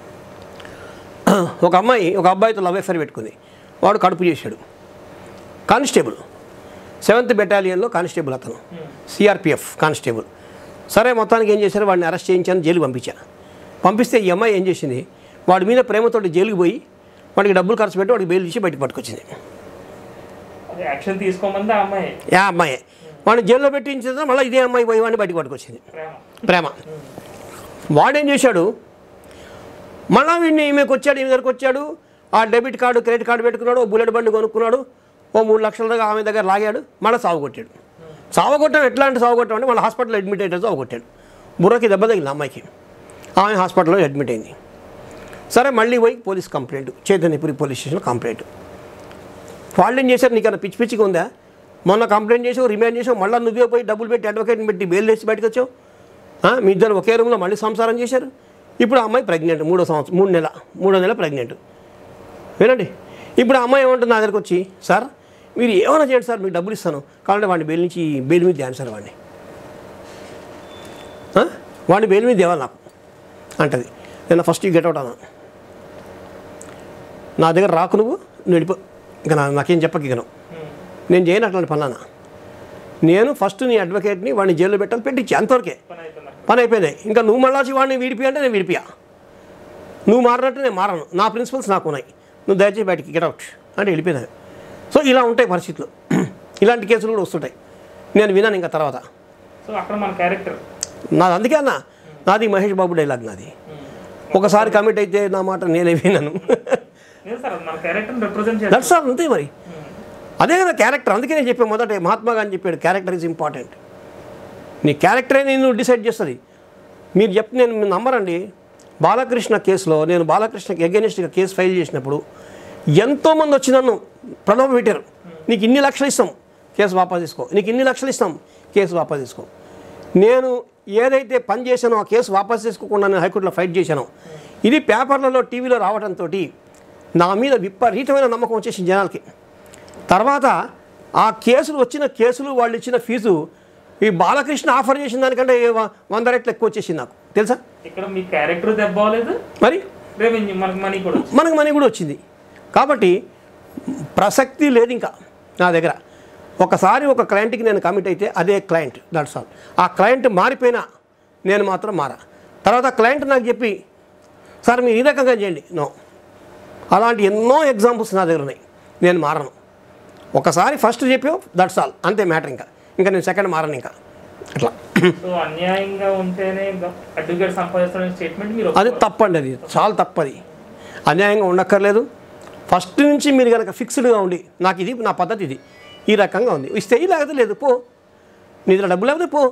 ఒక అమ్మాయి ఒక అబ్బాయితో లవ్ ఎఫైర్ పెట్టుకుంది వాడు కడుపు చేశాడు కానిస్టేబుల్ సెవెంత్ బెటాలియన్లో కానిస్టేబుల్ అతను సిఆర్పిఎఫ్ కానిస్టేబుల్ సరే మొత్తానికి ఏం చేశారు వాడిని అరెస్ట్ చేయించాను జైలుకి పంపించా పంపిస్తే ఈ అమ్మాయి ఏం చేసింది వాడి మీద ప్రేమతోటి జైలుకి పోయి వాడికి డబ్బులు ఖర్చు పెట్టి వాడికి బెయిల్ ఇచ్చి బయటకు పట్టుకొచ్చింది అది యాక్షన్ తీసుకోమంది ఆ అమ్మాయి యా అమ్మాయి వాడిని జైల్లో పెట్టించిన మళ్ళీ ఇదే అమ్మాయి పోయి వాడిని బయటకు పట్టుకొచ్చింది ప్రేమ ప్రేమ వాడేం చేశాడు మళ్ళా వీడిని ఈమెకు వచ్చాడు ఈమె దగ్గరకు వచ్చాడు ఆ డెబిట్ కార్డు క్రెడిట్ కార్డు పెట్టుకున్నాడు ఓ బుల్లెట్ బండి కొనుక్కున్నాడు ఓ మూడు లక్షల దాకా ఆమె దగ్గర లాగాడు మళ్ళీ సాగుకొట్టాడు సావగొట్టడం ఎట్లాంటి సావగొట్టడం అంటే మళ్ళీ హాస్పిటల్లో అడ్మిట్ అయితే సావగొట్టాడు బుర్రకి దెబ్బ తగిలింది అమ్మాయికి ఆమె హాస్పిటల్లో అడ్మిట్ అయింది సరే మళ్ళీ పోయి పోలీస్ కంప్లైంట్ చైతన్యపురి పోలీస్ స్టేషన్లో కంప్లైంట్ వాళ్ళు ఏం చేశారు నీకన్నా పిచ్చి పిచ్చిగా ఉందా మొన్న కంప్లైంట్ చేసావు రిమాండ్ చేసావు మళ్ళీ నువ్వే పోయి డబ్బులు పెట్టి అడ్వకేట్ని పెట్టి బెయిల్ వేసి బయటకు వచ్చావు ఆ, మీ ఇద్దరు ఒకే రూమ్లో మళ్ళీ సంసారం చేశారు ఇప్పుడు ఆ అమ్మాయి ప్రెగ్నెంట్ మూడో సంవత్సరం మూడు నెల మూడో నెల ప్రెగ్నెంట్ వినండి ఇప్పుడు ఆ అమ్మాయి ఏమంటుంది నా దగ్గరకు వచ్చి సార్ మీరు ఏమైనా చేయండి సార్ మీకు డబ్బులు ఇస్తాను కావాలంటే వాడిని బెయిల్ నుంచి బెయిల్ మీద ధ్యాన్ సార్ వాడిని ఆ? వాడిని బెయిల్ మీద తేవాలి నాకు అంటది నేను ఫస్ట్ గెట్ అవుట్ అన్నా నా దగ్గర రాకు నువ్వు నువ్వు వెళ్ళిపో ఇంకా నా నాకేం చెప్పక ఇక నువ్వు నేను చేయను అట్లాంటి పనులన్నా నేను ఫస్ట్ నీ అడ్వకేట్ని వాడిని జైల్లో పెట్టాలి పెట్టించి అంతవరకే పని అయిపోయింది పని అయిపోయింది ఇంకా నువ్వు మళ్ళా వచ్చి వాడిని విడిపి అంటే నేను విడిపియా నువ్వు మారినట్టు నేను మారను నా ప్రిన్సిపల్స్ నాకు ఉన్నాయి నువ్వు దయచేసి బయటికి గెట్ అవుట్ అంటే వెళ్ళిపోయినాను సో ఇలా ఉంటాయి పరిస్థితులు ఇలాంటి కేసులు కూడా వస్తుంటాయి నేను విన్నాను ఇంకా తర్వాత సో అక్కడ మన క్యారెక్టర్ నాది అందుకే అన్న నాది మహేష్ బాబు డైలాగ్ నాది ఒకసారి కమిట్ అయితే నా మాట నేనే విన్నాను లేదు సార్ అది మన క్యారెక్టర్ని రిప్రజెంట్ చేస్తాం దట్స్ ఆల్ అంతే మరి అదే కదా క్యారెక్టర్ అందుకే నేను చెప్పాను మొదట మహాత్మా గాంధీ చెప్పాడు క్యారెక్టర్ ఈజ్ ఇంపార్టెంట్ నీ క్యారెక్టరే నేను డిసైడ్ చేస్తుంది మీరు చెప్ నేను మీరు నమ్మరండి బాలకృష్ణ కేసులో నేను బాలకృష్ణకి ఎగెనిస్ట్గా కేసు ఫైల్ చేసినప్పుడు ఎంతోమంది వచ్చి నన్ను ప్రలోభ పెట్టారు నీకు ఇన్ని లక్షలు ఇస్తాం కేసు వాపస్ తీసుకో నీకు ఇన్ని లక్షలు ఇస్తాం కేసు వాపస్ తీసుకో నేను ఏదైతే పని చేశానో ఆ కేసు వాపస్ తీసుకోకుండా నేను హైకోర్టులో ఫైట్ చేశానో ఇది పేపర్లలో టీవీలో రావడంతో నా మీద విపరీతమైన నమ్మకం వచ్చేసింది జనాలకి తర్వాత ఆ కేసులు వచ్చిన కేసులు వాళ్ళు ఇచ్చిన ఫీజు ఈ బాలకృష్ణ ఆఫర్ చేసిన దానికంటే వ- వంద రెట్లు ఎక్కువ వచ్చేసింది నాకు తెలుసా ఇక్కడ మీ క్యారెక్టర్ దెబ్బ అవ్వలేదు మరి రెవెన్యూ మనకు మనీ కూడా వచ్చింది మనకు మనీ కూడా వచ్చింది కాబట్టి ప్రసక్తి లేదు ఇంకా నా దగ్గర ఒకసారి ఒక క్లయింట్కి నేను కమిట్ అయితే అదే క్లయింట్ దట్స్ ఆల్ ఆ క్లయింట్ మారిపోయినా నేను మాత్రం మారా తర్వాత క్లయింట్ నాకు చెప్పి సార్ మీరు ఈ రకంగా చేయండి నో అలాంటి ఎన్నో ఎగ్జాంపుల్స్ నా దగ్గర ఉన్నాయి నేను మారను ఒకసారి ఫస్ట్ చెప్పావు దట్స్ ఆల్ అంతే మ్యాటర్ ఇంకా ఇంకా నేను సెకండ్ మారను ఇంకా అట్లా సో అన్యాయంగా ఉంటేనే అడ్వకేట్ సంపాదిస్తున్న స్టేట్మెంట్ మీరు అది తప్పండి అది చాలా తప్పది అన్యాయంగా ఉండక్కర్లేదు ఫస్ట్ నుంచి మీరు కనుక ఫిక్స్డ్గా ఉండి నాకు ఇది నా పద్ధతి ఇది ఈ రకంగా ఉంది ఇస్తే ఈ లేకపోతే లేదు పో నీ దగ్గర డబ్బులు లేకపోతే పో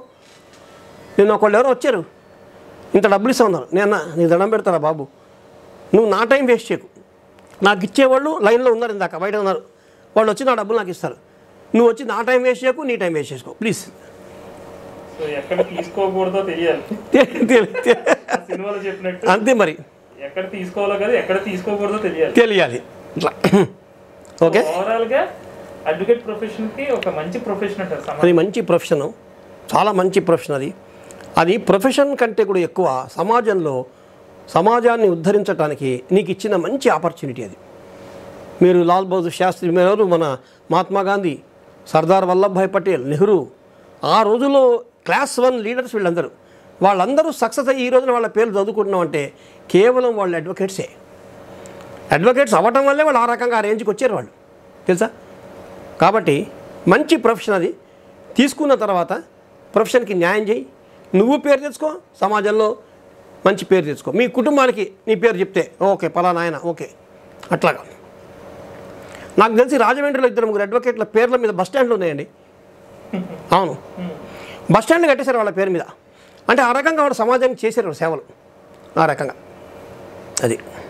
నేను ఒకళ్ళు ఎవరో వచ్చారు ఇంత డబ్బులు ఇస్తా ఉన్నారు నేను అన్నా, నీ దండం పెడతారా బాబు నువ్వు నా టైం వేస్ట్ చేయకు నాకు ఇచ్చేవాళ్ళు లైన్లో ఉన్నారు ఇందాక బయట ఉన్నారు వాళ్ళు వచ్చి నా డబ్బులు నాకు ఇస్తారు నువ్వు వచ్చి నా టైం వేస్ట్ చేయకు నీ టైం వేస్ట్ చేసుకో ప్లీజ్ సో ఎక్కడ తీసుకోకూడదో తెలియాలి ఆ సినిమాలో చెప్పినట్టు అంతే మరి ఎక్కడ తీసుకోవాలో కదా ఎక్కడ తీసుకోకూడదో తెలియాలి తెలియాలి ఇట్లా ఓకే ఓవరాల్ గా అడ్వకేట్ ప్రొఫెషన్ కి ఒక మంచి ప్రొఫెషన్ అంటారు సమాజం అది మంచి ప్రొఫెషన్ చాలా మంచి ప్రొఫెషన్ అది అది ప్రొఫెషన్ కంటే కూడా ఎక్కువ సమాజంలో సమాజాన్ని ఉద్ధరించడానికి నీకు ఇచ్చిన మంచి ఆపర్చునిటీ అది మీరు లాల్ బహదూర్ శాస్త్రి మీరు ఎవరు మన మహాత్మా గాంధీ సర్దార్ వల్లభాయ్ పటేల్ నెహ్రూ ఆ రోజుల్లో క్లాస్ వన్ లీడర్స్ వీళ్ళందరూ వాళ్ళందరూ సక్సెస్ అయ్యి ఈ రోజున వాళ్ళ పేర్లు చదువుకుంటున్నాం అంటే కేవలం వాళ్ళు అడ్వకేట్సే అడ్వకేట్స్ అవ్వటం వల్లే వాళ్ళు ఆ రకంగా ఆ రేంజ్కి వచ్చారు వాళ్ళు తెలుసా కాబట్టి మంచి ప్రొఫెషన్ అది తీసుకున్న తర్వాత ప్రొఫెషన్కి న్యాయం చేయి నువ్వు పేరు తెచ్చుకో సమాజంలో మంచి పేరు తెచ్చుకో మీ కుటుంబానికి నీ పేరు చెప్తే ఓకే పలానా ఆయన ఓకే అట్లాగా నాకు తెలిసి రాజమండ్రిలో ఇద్దరు ముగ్గురు అడ్వకేట్ల పేర్ల మీద బస్ స్టాండ్లు ఉన్నాయండి అవును బస్ స్టాండ్ కట్టేశారు వాళ్ళ పేరు మీద అంటే ఆ రకంగా వాడు సమాజానికి చేశారు సేవలు ఆ రకంగా అది